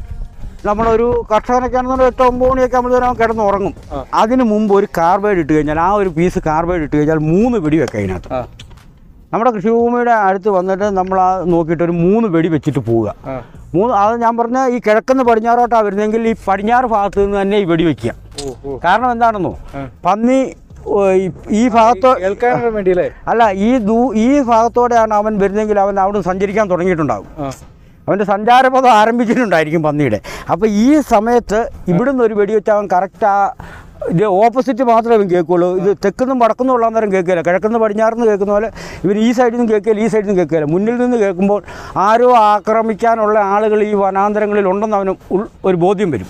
നമ്മളൊരു കർഷകനൊക്കെ ആണെന്നുണ്ടെങ്കിൽ എട്ടോ ഒമ്പത് മണിയൊക്കെ ആകുമ്പോഴത്തേനും കിടന്ന് ഉറങ്ങും ആ. അതിന് മുമ്പ് ഒരു കാർബൈഡ് ഇട്ട് കഴിഞ്ഞാൽ ആ ഒരു പീസ് കാർബൈഡ് ഇട്ട് കഴിഞ്ഞാൽ മൂന്ന് വെടി വെക്കാം അതിനകത്ത് ആ നമ്മുടെ കൃഷിഭൂമിയുടെ അടുത്ത് വന്നിട്ട് നമ്മൾ ആ നോക്കിയിട്ട് ഒരു മൂന്ന് വെടി വെച്ചിട്ട് പോവുക ആ മൂന്ന് അത് ഞാൻ പറഞ്ഞ ഈ കിഴക്കുന്ന് പടിഞ്ഞാറോട്ടാണ് വരുന്നതെങ്കിൽ ഈ പടിഞ്ഞാറ് ഭാഗത്ത് നിന്ന് തന്നെ ഈ വെടി വെക്കുക ഓ ഓ കാരണം എന്താണെന്നോ ആ. പന്നി ഓ, ഈ- ഈ ഭാഗത്തോ കേൾക്കാൻ വേണ്ടി അല്ലേ അല്ല ഈ ദൂ ഈ ഭാഗത്തോടെയാണ് അവൻ വരുന്നതെങ്കിൽ അവൻ അവിടെ സഞ്ചരിക്കാൻ തുടങ്ങിയിട്ടുണ്ടാകും ആ അവൻ്റെ സഞ്ചാരപഥം ആരംഭിച്ചിട്ടുണ്ടായിരിക്കും പന്നിയുടെ അപ്പോൾ ഈ സമയത്ത് ഇവിടുന്ന് ഒരു വെടിവെച്ച് അവൻ കറക്റ്റ് ആ ഇത് ഓപ്പോസിറ്റ് മാത്രമേ അവൻ കേൾക്കുള്ളൂ ഇത് തെക്കുന്നും വടക്കുന്നും ഉള്ള നേരം കേൾക്കില്ല കിഴക്കുന്ന് പടിഞ്ഞാറുന്ന് കേൾക്കുന്ന പോലെ ഇവൻ ഈ സൈഡിൽ നിന്ന് കേൾക്കില്ല ഈ സൈഡിൽ നിന്ന് കേൾക്കില്ല മുന്നിൽ നിന്ന് കേൾക്കുമ്പോൾ ആരോ ആക്രമിക്കാനുള്ള ആളുകൾ ഈ വനാന്തരങ്ങളിൽ ഉണ്ടെന്ന് അവന് ഉൾ- ഒരു ബോധ്യം വരും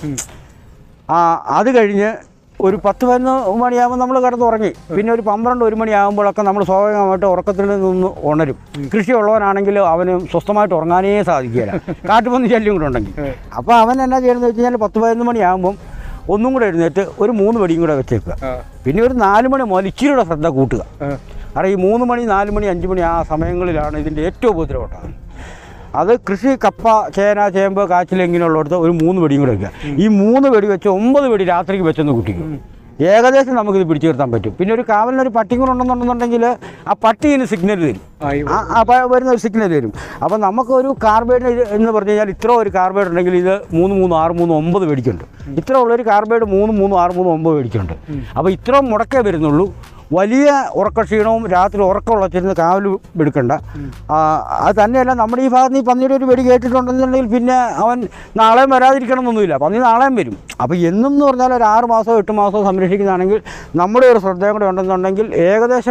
ആ അത് കഴിഞ്ഞ് ഒരു പത്ത് പതിനൊന്ന് മണിയാകുമ്പോൾ നമ്മൾ കിടന്നുറങ്ങി പിന്നെ ഒരു പന്ത്രണ്ട് ഒരു മണിയാകുമ്പോഴൊക്കെ നമ്മൾ സ്വാഭാവികമായിട്ട് ഉറക്കത്തിൽ നിന്ന് ഉണരും കൃഷിയുള്ളവനാണെങ്കിൽ അവന് സ്വസ്ഥമായിട്ട് ഉറങ്ങാനേ സാധിക്കില്ല കാട്ടുപന്നി ശല്യം കൂടെ ഉണ്ടെങ്കിൽ അപ്പോൾ അവൻ എന്നാ ചെയ്യുന്നത് വെച്ച് കഴിഞ്ഞാൽ പത്ത് പതിനൊന്ന് മണിയാകുമ്പം ഒന്നും കൂടെ എഴുന്നേറ്റ് ഒരു മൂന്ന് വെടിയും കൂടെ വെച്ചേക്കുക ആ പിന്നെ ഒരു നാല് മണി മുതൽ ഇച്ചിരിയുടെ ശ്രദ്ധ കൂട്ടുക ആ കാരണം ഈ മൂന്ന് മണി നാല് മണി അഞ്ച് മണി ആ സമയങ്ങളിലാണ് ഇതിൻ്റെ ഏറ്റവും ഉപദ്രവം അത് കൃഷി കപ്പ ചേന ചേമ്പ് കാച്ചിൽ ഇങ്ങനെയുള്ളിടത്ത് ഒരു മൂന്ന് വെടിയും കൂടെ വയ്ക്കുക ഈ മൂന്ന് വെടി വെച്ച് ഒമ്പത് വെടി രാത്രിക്ക് വെച്ചൊന്ന് കുട്ടിക്കും ഏകദേശം നമുക്കിത് പിടിച്ചു നിർത്താൻ പറ്റും പിന്നെ ഒരു കാവലിനൊരു പട്ടിയും കൂടെ ഉണ്ടെന്നുണ്ടെന്നുണ്ടെങ്കിൽ ആ പട്ടീന് സിഗ്നൽ തരും ആ ഈ ആ ആ പ- വരുന്ന ഒരു സിഗ്നൽ തരും അപ്പോൾ നമുക്കൊരു കാർബൈഡ് എന്ന് പറഞ്ഞു കഴിഞ്ഞാൽ ഇത്ര ഒരു കാർബൈഡ് ഉണ്ടെങ്കിൽ ഇത് മൂന്ന് മൂന്ന് ആറ് മൂന്ന് ഒമ്പത് മേടിക്കുന്നുണ്ട് ഇത്ര ഉള്ളൊരു കാർബൈഡ് മൂന്ന് മൂന്ന് ആറ് മൂന്ന് ഒമ്പത് മേടിക്കുന്നുണ്ട് അപ്പോൾ ഇത്രയും മുടക്കേ വരുന്നുള്ളൂ വലിയ ഉറക്കക്ഷീണവും രാത്രി ഉറക്കമുളച്ചിരുന്ന് കാവൽ എടുക്കണ്ട ആ, അത് തന്നെയല്ല നമ്മുടെ ഈ ഭാഗത്ത് ഈ പന്നിയുടെ ഒരു വെടി കേട്ടിട്ടുണ്ടെന്നുണ്ടെങ്കിൽ പിന്നെ അവൻ നാളെയും വരാതിരിക്കണം എന്നൊന്നുമില്ല പന്നി നാളെയും വരും അപ്പോൾ എന്നും എന്ന് പറഞ്ഞാൽ ഒരു ആറ് മാസമോ എട്ട് മാസമോ സംരക്ഷിക്കുന്നതാണെങ്കിൽ നമ്മുടെ ഒരു ശ്രദ്ധയും കൂടെ ഉണ്ടെന്നുണ്ടെങ്കിൽ ഏകദേശം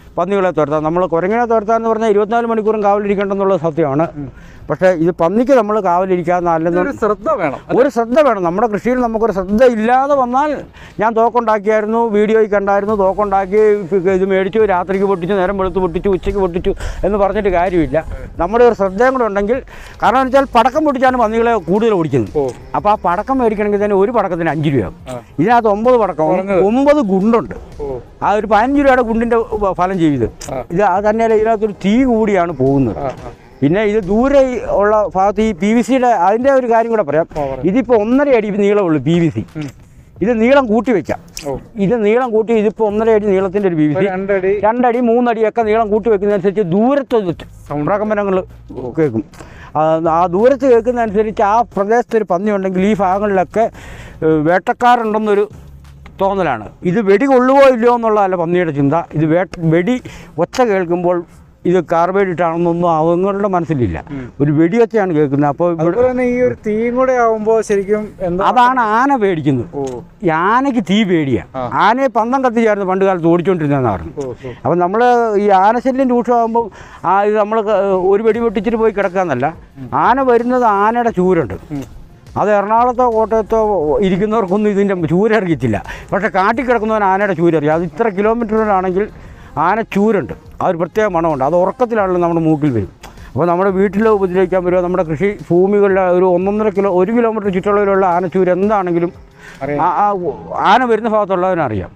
പന്നികളെ തുരത്താം നമ്മൾ കുരങ്ങിനെ തുരത്താന്ന് പറഞ്ഞാൽ ഇരുപത്തിനാല് മണിക്കൂറും കാവലിരിക്കേണ്ടെന്നുള്ളത് സത്യമാണ് പക്ഷേ ഇത് പന്നിക്ക് നമ്മൾ കാവലിരിക്കാന്ന് അല്ലെന്ന് ഒരു ശ്രദ്ധ വേണം ഒരു ശ്രദ്ധ വേണം നമ്മുടെ കൃഷിയിൽ നമുക്കൊരു ശ്രദ്ധ ഇല്ലാതെ വന്നാൽ ഞാൻ തോക്കുണ്ടാക്കിയായിരുന്നു വീഡിയോയിൽ കണ്ടായിരുന്നു തോക്കുണ്ടാക്കി ഇത് മേടിച്ചു രാത്രിക്ക് പൊട്ടിച്ചു നേരം വെളുത്ത് പൊട്ടിച്ചു ഉച്ചയ്ക്ക് പൊട്ടിച്ചു എന്ന് പറഞ്ഞിട്ട് കാര്യമില്ല നമ്മുടെ ഒരു ശ്രദ്ധയും കൂടെ ഉണ്ടെങ്കിൽ കാരണം എന്ന് വെച്ചാൽ പടക്കം പൊട്ടിച്ചാണ് പന്നികളെ കൂടുതൽ ഓടിക്കുന്നത് ഓ അപ്പോൾ ആ പടക്കം മേടിക്കണമെങ്കിൽ തന്നെ ഒരു പടക്കത്തിന് അഞ്ച് രൂപയാകും ആ. ഇതിനകത്ത് ഒമ്പത് പടക്കം കുറഞ്ഞത്. ഒമ്പത് ഗുണ്ടുണ്ട് ഓ ആ ഒരു പതിനഞ്ച് രൂപയുടെ ഗുണ്ടിൻ്റെ ഫലം ചെയ്ത് ആ. ഇത് അത് തന്നെയല്ല ഇതിനകത്തൊരു തീ കൂടിയാണ് പോകുന്നത് ആ ആ പിന്നെ ഇത് ദൂരെ ഉള്ള ഭാഗത്ത് ഈ പി വി സിയുടെ അതിൻ്റെ ഒരു കാര്യം കൂടെ പറയാം ആ, പറയാം. ഇതിപ്പോൾ ഒന്നര അടി നീളമുള്ളൂ പി വി സി ഉം. ഇത് നീളം കൂട്ടി വെക്കാം ഓ ഇത് നീളം കൂട്ടി ഇതിപ്പോൾ ഒന്നര അടി നീളത്തിൻ്റെ ഒരു പി വി ഒരു സി രണ്ടടി രണ്ടടി മൂന്നടിയൊക്കെ നീളം കൂട്ടി വെക്കുന്നതനുസരിച്ച് ദൂരത്ത് പ്രകമ്പനങ്ങൾ കേൾക്കും ആ, ആ ദൂരത്ത് കേൾക്കുന്നതനുസരിച്ച് ആ പ്രദേശത്ത് ഒരു പന്നി ഉണ്ടെങ്കിൽ ഈ ഭാഗങ്ങളിലൊക്കെ ഏഹ്, വേട്ടക്കാരുണ്ടെന്നൊരു തോന്നലാണ് ഇത് വെടി കൊള്ളുവോ ഇല്ലയോ എന്നുള്ളതല്ല പന്നിയുടെ ചിന്ത ഇത് വേ വെടി ഒച്ച കേൾക്കുമ്പോൾ ഇത് കാർബൈഡ് ഇട്ടാണെന്നൊന്നും അവങ്ങളുടെ മനസ്സിലില്ല ഒരു വെടിയൊച്ചയാണ് കേൾക്കുന്നത് അപ്പോൾ ഇവിടെ അതുപോലെ തന്നെ ഈ ഒരു തീയും കൂടെ ആവുമ്പോ ശരിക്കും എന്താ അതാണ് ആന പേടിക്കുന്നത് ഓ ഈ ആനയ്ക്ക് തീ പേടിയാണ് ആ. ആനയെ പന്തം കത്തിച്ചായിരുന്നു പണ്ട് കാലത്ത് ഓടിച്ചോണ്ടിരുന്നതെന്ന് പറഞ്ഞു ഓ ഓ അപ്പം നമ്മൾ ഈ ആനശല്യം രൂക്ഷമാകുമ്പം ആ ഇത് നമ്മൾ ഒരു വെടി പൊട്ടിച്ചിട്ട് പോയി കിടക്കാന്നല്ല ആന വരുന്നത് ആനയുടെ ചൂരുണ്ട് ഉം. അത് എറണാകുളത്തോ കോട്ടയത്തോ ഇരിക്കുന്നവർക്കൊന്നും ഇതിൻ്റെ ചൂരറിയത്തില്ല പക്ഷേ കാട്ടിൽ കിടക്കുന്നവൻ ആനയുടെ ചൂരറിയാം അത് ഇത്ര കിലോമീറ്ററിലാണെങ്കിൽ ആന ചൂരുണ്ട് ആ ഒരു പ്രത്യേക മണമുണ്ട് അത് ഉറക്കത്തിലാണല്ലോ നമ്മുടെ മൂക്കിൽ വരും അപ്പോൾ നമ്മുടെ വീട്ടിൽ ഉപദ്രവിക്കാൻ വരുമോ നമ്മുടെ കൃഷി ഭൂമികളിലെ ഒരു ഒന്നൊന്നര കിലോ ഒരു കിലോമീറ്റർ ചുറ്റളവിലുള്ള ആനച്ചൂര് എന്താണെങ്കിലും അറിയാം. ആ- ആ ആന വരുന്ന ഭാഗത്തുള്ളവനറിയാം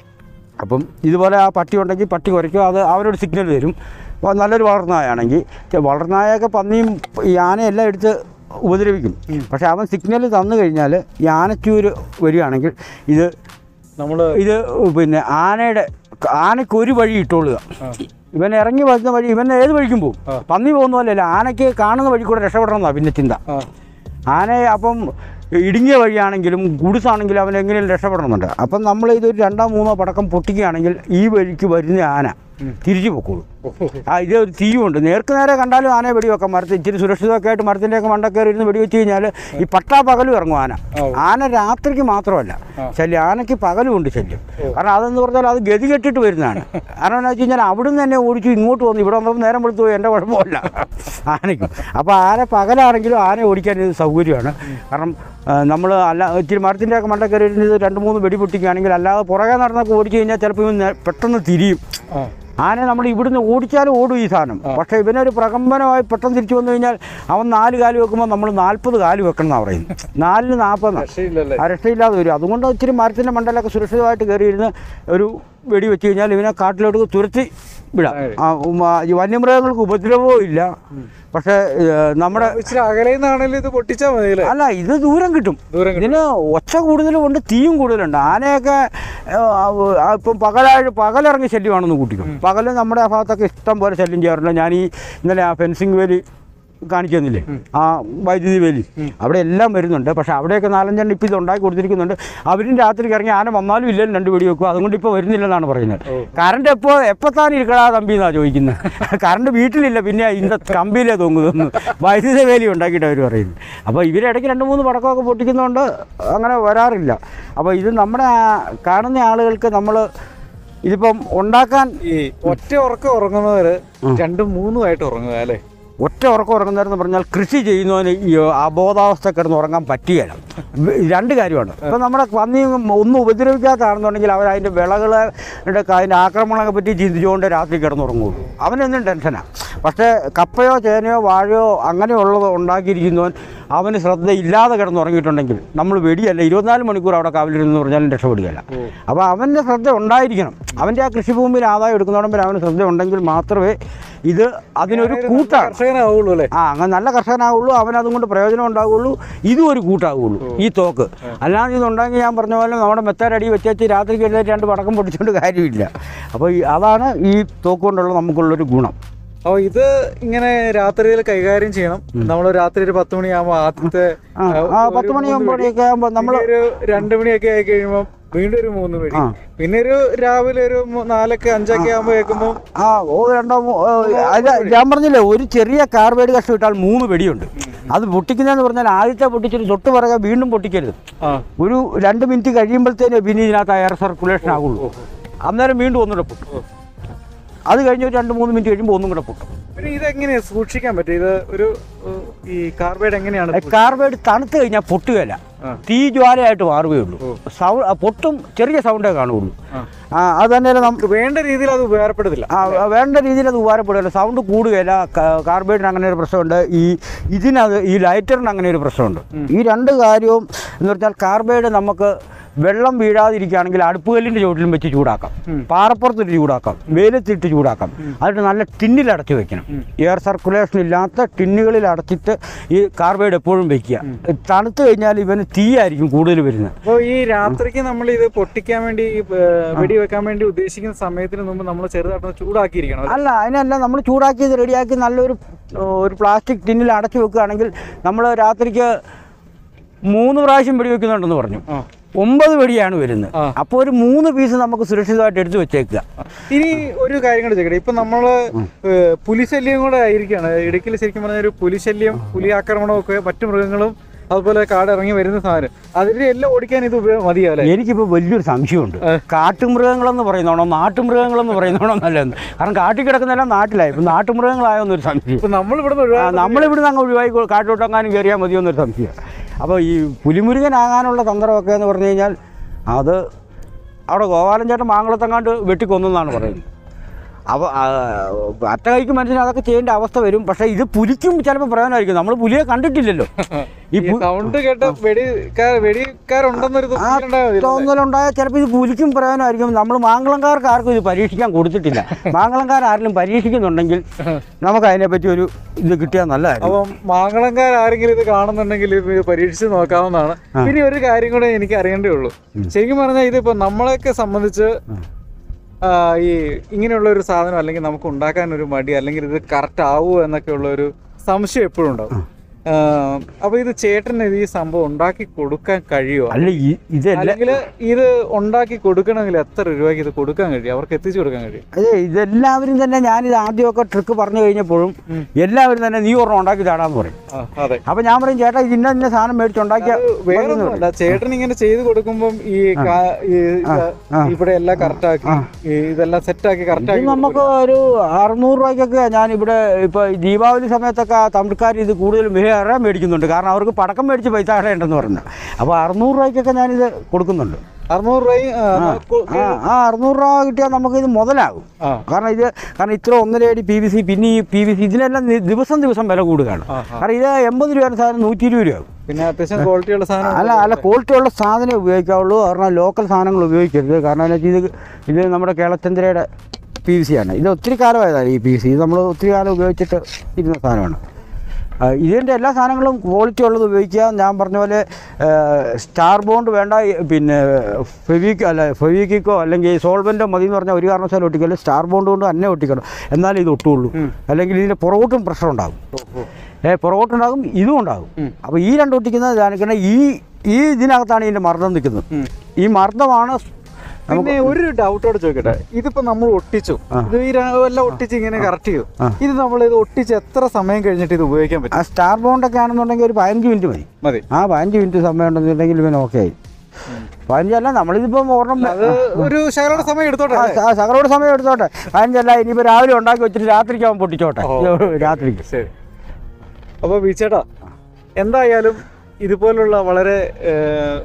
അപ്പം ഇതുപോലെ ആ പട്ടി ഉണ്ടെങ്കിൽ പട്ടി കുറയ്ക്കും അത് അവരോട് സിഗ്നൽ തരും അപ്പോൾ നല്ലൊരു വളർന്നായാണെങ്കിൽ വളർന്നായൊക്കെ പന്നിയും ഈ ആനയെല്ലാം എടുത്ത് ഉപദ്രവിക്കും പക്ഷേ അവൻ സിഗ്നൽ തന്നു കഴിഞ്ഞാൽ ഈ ആനച്ചൂര് വരികയാണെങ്കിൽ ഇത് നമ്മള് ഇത് പിന്നെ ആനയുടെ ആനയ്ക്ക് ഒരു വഴി ഇട്ടോളുക ഇവൻ ഇറങ്ങി വരുന്ന വഴി ഇവൻ ഏത് വഴിക്കും പോകും ആ. പന്നി പോകുന്ന പോലെയല്ല ആനയ്ക്ക് കാണുന്ന വഴി കൂടെ രക്ഷപ്പെടണം എന്നാണ് പിന്നെ ചിന്ത ആ ആനയെ അപ്പം ഇടുങ്ങിയ വഴിയാണെങ്കിലും ഗുഡ്സാണെങ്കിലും അവൻ എങ്ങനെയും രക്ഷപ്പെടണമെന്നുണ്ട് അപ്പം നമ്മൾ ഇതൊരു രണ്ടോ മൂന്നോ പടക്കം പൊട്ടിക്കുകയാണെങ്കിൽ ഈ വഴിക്ക് വരുന്ന ആന തിരിച്ചു പൊക്കോളൂ ഓ, ഓ, ആ ഇത് ഒരു തീയുണ്ട് നേർക്ക് നേരെ കണ്ടാലും ആനയെ വെടിവെക്കാം മരത്തിൽ ഇച്ചിരി സുരക്ഷിതമൊക്കെ ആയിട്ട് മരത്തിൻ്റെയൊക്കെ മണ്ടക്കയറി ഇരുന്ന് വെടിവെച്ച് കഴിഞ്ഞാൽ ഈ പട്ടാ പകലും ഇറങ്ങും ആന ഓ. ആന രാത്രിക്ക് മാത്രമല്ല ആ. ശല്യം ആനയ്ക്ക് പകലും ഉണ്ട് ശല്യം ഓ. കാരണം അതെന്ന് പറഞ്ഞാൽ അത് ഗതി കെട്ടിട്ട് വരുന്നതാണ് കാരണം എന്താ വെച്ച് കഴിഞ്ഞാൽ അവിടുന്ന് തന്നെ ഓടിച്ചു ഇങ്ങോട്ട് വന്നു ഇവിടെ വന്നപ്പോൾ നേരം വെളുത്തു പോയി എൻ്റെ കുഴപ്പമില്ല ആനയ്ക്ക് അപ്പോൾ ആന പകലാണെങ്കിലും ആന ഓടിക്കാൻ ഇത് സൗകര്യമാണ് കാരണം നമ്മൾ അല്ല ഇച്ചിരി മരത്തിൻ്റെയൊക്കെ മണ്ടക്കയറി ഇരുന്ന് രണ്ട് മൂന്ന് വെടി പൊട്ടിക്കുകയാണെങ്കിൽ അല്ലാതെ പുറകെ നടന്നൊക്കെ ഓടിച്ചു കഴിഞ്ഞാൽ ചിലപ്പോൾ ഇവൻ നേ- പെട്ടെന്ന് തിരിയും ആ ആന നമ്മൾ ഇവിടുന്ന് ഓടിച്ചാലും ഓടും ഈ സാധനം പക്ഷേ ഇവനൊരു പ്രകമ്പനമായി പെട്ടെന്ന് തിരിച്ചു വന്നു കഴിഞ്ഞാൽ അവൻ നാല് കാല് വെക്കുമ്പോൾ നമ്മൾ നാൽപ്പത് കാല് വെക്കണം എന്നാണ് പറയുന്നത് നാലിന് നാൽപ്പത് രക്ഷയില്ലല്ലേ ആ രക്ഷയില്ലാതെ വരും അതുകൊണ്ട് ഇച്ചിരി മരത്തിൻ്റെ മണ്ടലൊക്കെ സുരക്ഷിതമായിട്ട് കയറിയിരുന്ന് ഒരു വെടി വെച്ച് കഴിഞ്ഞാൽ ഇവനെ കാട്ടിലോട്ട് തുരത്തി വിടാം ആ, ഉം, ആ, ഈ വന്യമൃഗങ്ങൾക്ക് ഉപദ്രവവും ഇല്ല പക്ഷേ ഏഹ്, നമ്മുടെ ഇച്ചിരി അകലെ നിന്നാണെങ്കിലും ഇത് പൊട്ടിച്ചാൽ മതി അല്ലേ അല്ല ഇത് ദൂരം കിട്ടും ദൂരം കിട്ടും. ഇതിന് ഒച്ച കൂടുതലും ഉണ്ട് തീയും കൂടുതലുണ്ട് ആനയൊക്കെ ഏഹ്, ആ, ആ, ഇപ്പം പകലാഴ് പകലിറങ്ങി ശല്യമാണെന്ന് കൂട്ടിക്കും പകല് നമ്മുടെ ആ ഭാഗത്തൊക്കെ ഇഷ്ടം പോലെ ശല്യം ചെയ്യാറുണ്ട് ഞാൻ ഈ ഇന്നലെ ആ ഫെൻസിങ് വേലി കാണിച്ചു തന്നില്ലേ ആ വൈദ്യുതി വേലി അവിടെ എല്ലാം വരുന്നുണ്ട് പക്ഷെ അവിടെയൊക്കെ നാലഞ്ചെണ്ണം ഇപ്പം ഇത് ഉണ്ടാക്കി കൊടുത്തിരിക്കുന്നുണ്ട് അവരും രാത്രിക്ക് ഇറങ്ങി ആന വന്നാലും ഇല്ലെങ്കിലും രണ്ട് വെടി വെക്കും അതുകൊണ്ട് ഇപ്പോൾ വരുന്നില്ലെന്നാണ് പറയുന്നത് കറണ്ട് എപ്പോൾ എപ്പോൾ താൻ ഇരിക്കടാ തമ്പി എന്നാണ് ചോദിക്കുന്നത് കറണ്ട് വീട്ടിലില്ല പിന്നെ ഇതിൻ്റെ കമ്പിയിലേ തോന്നുന്നു വൈദ്യുതി വേലി ഉണ്ടാക്കിയിട്ട് അവർ പറയുന്നത് അപ്പോൾ ഇവരിടയ്ക്ക് രണ്ട് മൂന്ന് പടക്കമൊക്കെ പൊട്ടിക്കുന്നതുകൊണ്ട് അങ്ങനെ വരാറില്ല അപ്പോൾ ഇത് നമ്മുടെ ആ- കാണുന്ന ആളുകൾക്ക് നമ്മൾ ഇതിപ്പം ഉണ്ടാക്കാൻ ഈ ഒറ്റ ഉറക്കം ഉറങ്ങുന്നവര് രണ്ടും മൂന്നും ആയിട്ട് ഉറങ്ങുക അല്ലേ ഒറ്റ ഉറക്കം ഉറങ്ങുന്നവരെന്ന് പറഞ്ഞാൽ കൃഷി ചെയ്യുന്നവന് ഈ അബോധാവസ്ഥ കിടന്ന് ഉറങ്ങാൻ പറ്റുകയില്ല വ- രണ്ട് കാര്യമാണ് ഇപ്പം നമ്മുടെ പന്നി ഒന്നും ഉപദ്രവിക്കാത്താണെന്നുണ്ടെങ്കിൽ അവർ അതിൻ്റെ വിളകളുടെ അതിൻ്റെ ആക്രമണങ്ങളെ പറ്റി ചിന്തിച്ചുകൊണ്ട് രാത്രി കിടന്നുറങ്ങുള്ളൂ അവനെന്നും ടെൻഷനാണ് പക്ഷേ കപ്പയോ ചേനയോ വാഴയോ അങ്ങനെയുള്ളത് ഉണ്ടാക്കിയിരിക്കുന്നവൻ അവന് ശ്രദ്ധ ഇല്ലാതെ കിടന്നുറങ്ങിയിട്ടുണ്ടെങ്കിൽ നമ്മൾ വെടിയല്ല ഇരുപത്തിനാല് മണിക്കൂർ അവിടെ കാവലിരുന്ന് പറഞ്ഞാലും രക്ഷപ്പെടുകയില്ല അപ്പോൾ അവൻ്റെ ശ്രദ്ധ ഉണ്ടായിരിക്കണം അവൻ്റെ ആ കൃഷിഭൂമിയിൽ ആദായം എടുക്കുന്നതോടൊപ്പം അവന് ശ്രദ്ധ ഉണ്ടെങ്കിൽ മാത്രമേ ഇത് അതിനൊരു കൂട്ടാണ് കർഷകനാവുള്ളൂ അല്ലേ ആ അങ്ങനെ നല്ല കർഷകനാവുള്ളൂ അവൻ അതുകൊണ്ട് പ്രയോജനം ഉണ്ടാവുള്ളൂ ഇതും ഒരു കൂട്ടാവുള്ളൂ ഈ തോക്ക് അല്ലാതെ ഇതുണ്ടെങ്കിൽ ഞാൻ പറഞ്ഞ പോലെ നമ്മുടെ മെത്തേഡടി വെച്ചേച്ച് രാത്രിക്ക് എഴുന്നേറ്റ് രണ്ട് പടക്കം പൊട്ടിച്ചുകൊണ്ട് കാര്യമില്ല അപ്പോൾ ഈ അതാണ് ഈ തോക്ക് കൊണ്ടുള്ള നമുക്കുള്ളൊരു ഗുണം അപ്പൊ ഇത് ഇങ്ങനെ രാത്രിയിൽ കൈകാര്യം ചെയ്യണം നമ്മൾ രാത്രി ഒരു പത്ത് മണിയാകുമ്പോ ആദ്യത്തെ ആ, ആ പത്ത് മണിയാകുമ്പോഴേക്ക് ആകുമ്പോൾ നമ്മൾ പിന്നെ ഒരു രണ്ട് മണിയൊക്കെ ആയി കഴിയുമ്പോൾ വീണ്ടും ഒരു മൂന്ന് മണി ആ. പിന്നെ ഒരു രാവിലെ ഒരു മൂ- നാലൊക്കെ അഞ്ചൊക്കെ ആകുമ്പോ കേൾക്കുമ്പോൾ ആ ഓ രണ്ടോ മൂ- ഓ, അത് ഞാൻ പറഞ്ഞില്ലേ ഒരു ചെറിയ കാർബൈഡ് കഷ്ണം ഇട്ടാൽ മൂന്ന് വെടിയുണ്ട് അത് പൊട്ടിക്കുന്നതെന്ന് പറഞ്ഞാൽ ആദ്യത്തെ പൊട്ടിച്ചിട്ട് തൊട്ട് പുറകെ വീണ്ടും പൊട്ടിക്കരുത് ആ ഒരു രണ്ട് മിനിറ്റ് കഴിയുമ്പോഴത്തേന് പിന്നെ ഇതിനകത്ത് എയർ സർക്കുലേഷൻ ആകുള്ളൂ അന്നേരം വീണ്ടും ഒന്നുകൂടെ പൊട്ടും അത് കഴിഞ്ഞ് ഒരു രണ്ട് മൂന്ന് മിനിറ്റ് കഴിയുമ്പോൾ ഒന്നും കൂടെ പൊട്ടും പിന്നെ ഇതെങ്ങനെയാ സൂക്ഷിക്കാൻ പറ്റും ഇത് ഒരു ഏഹ്, ഈ കാർബൈഡ് എങ്ങനെയാണ് കാർബൈഡ് തണുത്ത് കഴിഞ്ഞാൽ പൊട്ടുകയില്ല ആ. തീ ജ്വാലയായിട്ട് മാറുകയുള്ളൂ സൗണ്ട് പൊട്ടും ചെറിയ സൗണ്ടേ കാണുകയുള്ളൂ ആ. ആ, അത് തന്നെ നമുക്ക് വേണ്ട രീതിയിൽ അത് ഉപകാരപ്പെടുന്നില്ല ആ, വേണ്ട രീതിയിൽ അത് ഉപകാരപ്പെടുകയില്ല സൗണ്ട് കൂടുകയില്ല ക- കാർബൈഡിന് അങ്ങനെ ഒരു പ്രശ്നമുണ്ട് ഈ ഇതിനത് ഈ ലൈറ്ററിന് അങ്ങനെ ഒരു പ്രശ്നമുണ്ട് ഈ രണ്ട് കാര്യവും എന്ന് പറഞ്ഞാൽ കാർബൈഡ് നമുക്ക് വെള്ളം വീഴാതിരിക്കുകയാണെങ്കിൽ അടുപ്പുകല്ലിൻ്റെ ചുവട്ടിലും വെച്ച് ചൂടാക്കാം പാറപ്പുറത്തിട്ട് ചൂടാക്കാം വെയിലത്തിട്ട് ചൂടാക്കാം അതിട്ട് നല്ല ടിന്നിൽ അടച്ചു വെക്കണം എയർ സർക്കുലേഷൻ ഇല്ലാത്ത ടിന്നുകളിൽ അടച്ചിട്ട് ഈ കാർബൈഡ് എപ്പോഴും വെക്കുക തണുത്ത് കഴിഞ്ഞാൽ ഇവന് തീയായിരിക്കും കൂടുതൽ വരുന്നത് അപ്പോൾ ഈ രാത്രിക്ക് നമ്മൾ ഇത് പൊട്ടിക്കാൻ വേണ്ടി ഈ, ഏഹ്, വെടി വെക്കാൻ വേണ്ടി ഉദ്ദേശിക്കുന്ന സമയത്തിന് മുമ്പ് നമ്മൾ ചെറുതായിട്ടൊന്ന് ചൂടാക്കിയിരിക്കണം അല്ലേ? അല്ല അതിനല്ല നമ്മൾ ചൂടാക്കിയത് റെഡിയാക്കി നല്ലൊരു ഒരു പ്ലാസ്റ്റിക് ടിന്നിൽ അടച്ചു വെക്കുകയാണെങ്കിൽ നമ്മൾ രാത്രിക്ക് മൂന്ന് പ്രാവശ്യം വെടി വെക്കുന്നുണ്ടെന്ന് പറഞ്ഞു ആ. ഒമ്പത് വെടിയാണ് വരുന്നത് ആ. അപ്പോൾ ഒരു മൂന്ന് പീസ് നമുക്ക് സുരക്ഷിതമായിട്ട് എടുത്ത് വെച്ചേക്കുക ഇനി ഒരു കാര്യം കൂടെ ചോദിക്കട്ടെ ഇപ്പൊ നമ്മള് ഏഹ്, പുലിശല്യം കൂടെ ആയിരിക്കാണ് ഇടുക്കിയിൽ ശരിക്കും പറഞ്ഞ ഒരു പുലിശല്യം പുലി ആക്രമണവും ഒക്കെ മറ്റു മൃഗങ്ങളും അതുപോലെ കാട് ഇറങ്ങി വരുന്ന സാധനം അതിന്റെ എല്ലാം ഓടിക്കാൻ ഇത് ഉപയോഗം മതിയാവല്ലേ എനിക്കിപ്പോൾ വലിയൊരു സംശയമുണ്ട് കാട്ടുമൃഗങ്ങളെന്ന് പറയുന്നതാണോ നാട്ടുമൃഗങ്ങളെന്ന് പറയുന്നതാണോ നല്ലതെന്ന് കാരണം കാട്ടിൽ കിടക്കുന്നെല്ലാം നാട്ടിലായി ഇപ്പം നാട്ടുമൃഗങ്ങളായോ എന്നൊരു സംശയം ഇപ്പൊ നമ്മൾ ഇവിടെ ആ, നമ്മളിവിടുന്ന് അങ്ങ് ഒഴിവായി കൊ- കാട്ടിലോട്ടെങ്ങാനും കയറിയാൽ മതിയോ എന്നൊരു സംശയം അപ്പോൾ ഈ പുലിമുരുകനാകാനുള്ള തന്ത്രമൊക്കെ എന്ന് പറഞ്ഞു കഴിഞ്ഞാൽ അത് അവിടെ ഗോപാലൻ ചേട്ടൻ മാങ്കുളത്തെങ്ങാണ്ട് വെട്ടിക്കൊന്നെന്നാണ് പറയുന്നത് അപ്പോൾ അറ്റ കൈക്ക് മനുഷ്യന് അതൊക്കെ ചെയ്യേണ്ട അവസ്ഥ വരും പക്ഷേ ഇത് പുലിക്കും ചിലപ്പോൾ പ്രയോജനമായിരിക്കും നമ്മൾ പുലിയെ കണ്ടിട്ടില്ലല്ലോ ഈ പു- സൗണ്ട് കേട്ട വെടിക്കാർ വെടിക്കാരുണ്ടെന്നൊരു ആ തോന്നലുണ്ടായാൽ മതി. തോന്നലുണ്ടായാൽ ചിലപ്പോൾ ഇത് പുലിക്കും പ്രയോജനമായിരിക്കും നമ്മൾ മാങ്കളംകാർക്ക് ആർക്കും ഇത് പരീക്ഷിക്കാൻ കൊടുത്തിട്ടില്ല മാങ്കളംകാർ ആരെങ്കിലും പരീക്ഷിക്കുന്നുണ്ടെങ്കിൽ നമുക്ക് അതിനെപ്പറ്റി ഒരു ഇത് കിട്ടിയാൽ നല്ലതായിരുന്നു അപ്പം മാങ്ങളങ്കാർ ആരെങ്കിലും ഇത് കാണുന്നുണ്ടെങ്കിൽ ഇത് പരീക്ഷിച്ച് നോക്കാവുന്നതാണ് പിന്നെ ഒരു കാര്യം കൂടെ എനിക്ക് അറിയേണ്ടേ ഉള്ളൂ ശരിക്കും പറഞ്ഞാൽ ഇതിപ്പോ നമ്മളെയൊക്കെ സംബന്ധിച്ച് ആ, ഈ ഇങ്ങനെയുള്ള ഒരു സാധനം അല്ലെങ്കിൽ നമുക്ക് ഉണ്ടാക്കാൻ ഒരു മടി അല്ലെങ്കിൽ ഇത് കറക്റ്റ് ആവുമോ എന്നൊക്കെ ഉള്ള ഒരു സംശയം എപ്പോഴും ഉണ്ടാവും ആ, അപ്പൊ ഇത് ചേട്ടന് ഇത് ഈ സംഭവം ഉണ്ടാക്കി കൊടുക്കാൻ കഴിയുമോ അല്ല ഈ ഇതെല്ലാം അല്ലെങ്കിൽ ഇത് ഉണ്ടാക്കി കൊടുക്കണമെങ്കിൽ എത്ര രൂപയ്ക്ക് ഇത് കൊടുക്കാൻ കഴിയും അവർക്ക് എത്തിച്ചു കൊടുക്കാൻ കഴിയും അതെ ഇതെല്ലാവരും തന്നെ ഞാനിത് ആദ്യമൊക്കെ ട്രിക്ക് പറഞ്ഞു കഴിഞ്ഞപ്പോഴും എല്ലാവരും തന്നെ നീ ഒരെണ്ണം ഉണ്ടാക്കി താടാന്ന് പറയും ആ, അതെ അപ്പം ഞാൻ പറയും ചേട്ടാ ഇത് ഇന്ന ഇന്ന സാധനം മേടിച്ചുണ്ടാക്കിയ വേറെ ഒന്നുമല്ല ചേട്ടൻ ഇങ്ങനെ ചെയ്ത് കൊടുക്കുമ്പം ഈ കാ- ഈ ഇവിടെ എല്ലാം കറക്റ്റ് ആക്കി ഈ ഇതെല്ലാം സെറ്റ് ആക്കി കറക്റ്റ് ഇത് ആക്കി നമുക്ക് ഒരു അറുന്നൂറ് രൂപയ്ക്കൊക്കെ ഞാൻ ഇവിടെ ഇപ്പോൾ ദീപാവലി സമയത്തൊക്കെ തമിഴ്ക്കാർ ഇത് കൂടുതലും വേറെ മേടിക്കുന്നുണ്ട് കാരണം അവർക്ക് പടക്കം മേടിച്ച് പൈസ കളയണ്ടെന്ന് പറഞ്ഞു അപ്പോൾ അറുന്നൂറ് രൂപയ്ക്കൊക്കെ ഞാനിത് കൊടുക്കുന്നുണ്ട് അറുന്നൂറ് രൂപയും ആ, കൊ- ആ ആ അറുന്നൂറ് രൂപ കിട്ടിയാൽ നമുക്കിത് മുതലാകും ആ. കാരണം ഇത് കാരണം ഇത്ര ഒന്നര അടി പി വി സി പിന്നെ ഈ പി വി സി ഇതിനെല്ലാം നി- ദിവസം ദിവസം വില കൂടുകയാണ് ആ, കാരണം ഇത് എൺപത് രൂപയുടെ സാധനം നൂറ്റി ഇരുപത് രൂപയാകും പിന്നെ അത്യാവശ്യം ക്വാളിറ്റിയുള്ള സാധനം അല്ല അല്ല ക്വാളിറ്റി ഉള്ള സാധനം ഉപയോഗിക്കാവുള്ളൂ കാരണം ലോക്കൽ സാധനങ്ങൾ ഉപയോഗിക്കരുത് കാരണം എന്താ വെച്ചാൽ ഇത് ഇത് നമ്മുടെ കേളച്ചന്ദ്രയുടെ പി വി സി ആണ് ഇത് ഒത്തിരി കാലമായതാണ് ഈ പി വി സി ഇത് നമ്മൾ ഒത്തിരി കാലം ഉപയോഗിച്ചിട്ട് ഇരുന്ന സാധനമാണ് ആ, ഇതിൻ്റെ എല്ലാ സാധനങ്ങളും ക്വാളിറ്റി ഉള്ളത് ഉപയോഗിക്കുക ഞാൻ പറഞ്ഞ പോലെ ആ, സ്റ്റാർ ബോണ്ട് വേണ്ട ഈ പിന്നെ ഫെവിക്ക് അല്ല ഫെവിക്കിക്കോ അല്ലെങ്കിൽ സോൾവെൻറ്റോ മതി എന്ന് പറഞ്ഞാൽ ഒരു കാരണവശാലും ഒട്ടിക്കല്ല സ്റ്റാർ ബോണ്ട് കൊണ്ട് തന്നെ ഒട്ടിക്കണം എന്നാലേ ഇത് ഒട്ടുള്ളൂ അല്ലെങ്കിൽ ഇതിൻ്റെ പുറകോട്ടും പ്രഷർ ഉണ്ടാകും ഏ പുറകോട്ടുണ്ടാകും ഇതും ഉണ്ടാകും അപ്പോൾ ഈ രണ്ട് ഒട്ടിക്കുന്നത് ഇതാണ് ഈ ഈ ഇതിനകത്താണ് ഇതിൻ്റെ മർദ്ദം നിൽക്കുന്നത് ഈ മർദ്ദമാണ് പിന്നെ ഒരു ഡൗട്ടോടെ ചോദിക്കട്ടെ ഇതിപ്പോ നമ്മൾ ഒട്ടിച്ചു ഇത് ഈ ര- എല്ലാം ഒട്ടിച്ച് ഇങ്ങനെ കറക്റ്റ് ചെയ്തു ഇത് നമ്മൾ ഇത് ഒട്ടിച്ച് എത്ര സമയം കഴിഞ്ഞിട്ട് ഇത് ഉപയോഗിക്കാൻ പറ്റും ആ സ്റ്റാർ ബോണ്ടൊക്കെ ആണെന്നുണ്ടെങ്കിൽ ഒരു പതിനഞ്ച് മിനിറ്റ് മതി മതി ആ പതിനഞ്ച് മിനിറ്റ് സമയം ഉണ്ടെന്നുണ്ടെങ്കിൽ പിന്നെ ഓക്കെ ആയി പതിനഞ്ചല്ല നമ്മളിതിപ്പം ഒരെണ്ണം അത് ഒരു ശകലയുടെ സമയം എടുത്തോട്ടെ അല്ലേ? സകലോട് സമയം എടുത്തോട്ടെ പതിനഞ്ചല്ല ഇനിയിപ്പോൾ രാവിലെ ഉണ്ടാക്കി വെച്ചിട്ട് രാത്രിക്കാവും പൊട്ടിച്ചോട്ടെ രാത്രിക്ക് ശരി അപ്പോൾ ബീച്ചേട്ടാ എന്തായാലും ഇതുപോലുള്ള വളരെ ഏഹ്,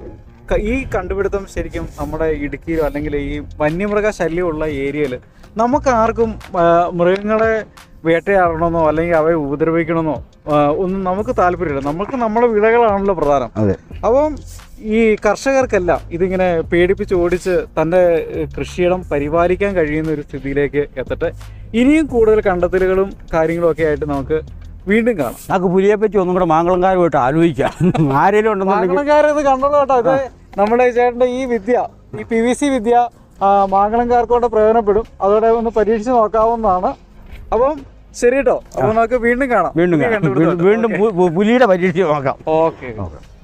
ക- ഈ കണ്ടുപിടുത്തം ശരിക്കും നമ്മുടെ ഇടുക്കിയിലോ അല്ലെങ്കിൽ ഈ വന്യമൃഗ ശല്യമുള്ള ഏരിയയിൽ നമുക്ക് ആർക്കും ആ, മൃഗങ്ങളെ വേട്ടയാടണമെന്നോ അല്ലെങ്കിൽ അവയെ ഉപദ്രവിക്കണമെന്നോ ആ, ഒന്നും നമുക്ക് താല്പര്യമില്ല നമുക്ക് നമ്മുടെ വിളകളാണല്ലോ പ്രധാനം അതെ അപ്പം ഈ കർഷകർക്കെല്ലാം ഇതിങ്ങനെ പേടിപ്പിച്ച് ഓടിച്ച് തൻ്റെ ഏഹ്, കൃഷിയിടം പരിപാലിക്കാൻ കഴിയുന്ന ഒരു സ്ഥിതിയിലേക്ക് എത്തട്ടെ ഇനിയും കൂടുതൽ കണ്ടെത്തലുകളും കാര്യങ്ങളും ഒക്കെ ആയിട്ട് നമുക്ക് വീണ്ടും കാണാം നമുക്ക് പുലിയെ പറ്റി ഒന്നും കൂടെ മാങ്കളംകാരുമായിട്ട് ആലോചിക്കാം ആരെങ്കിലും ഉണ്ടെന്നുണ്ടെങ്കിൽ മാങ്ങളംകാരത് കണ്ടോളൂ കേട്ടോ ഇത് നമ്മുടെ ചേട്ടൻ്റെ ഈ വിദ്യ ഈ പി വി സി വിദ്യ ആ, മാങ്ങളംകാർക്കൂടെ പ്രയോജനപ്പെടും അതോടെ ഒന്ന് പരീക്ഷിച്ച് നോക്കാവുന്നതാണ് അപ്പം ശരി കേട്ടോ അപ്പൊ നമുക്ക് വീണ്ടും കാണാം വീണ്ടും പുതിയ കാണാം. കണ്ടുപിടുത്തം. വീണ്ടും വീണ്ടും പു- പു- പുലിയുടെ പരീക്ഷ നോക്കാം ഓക്കെ ഓക്കെ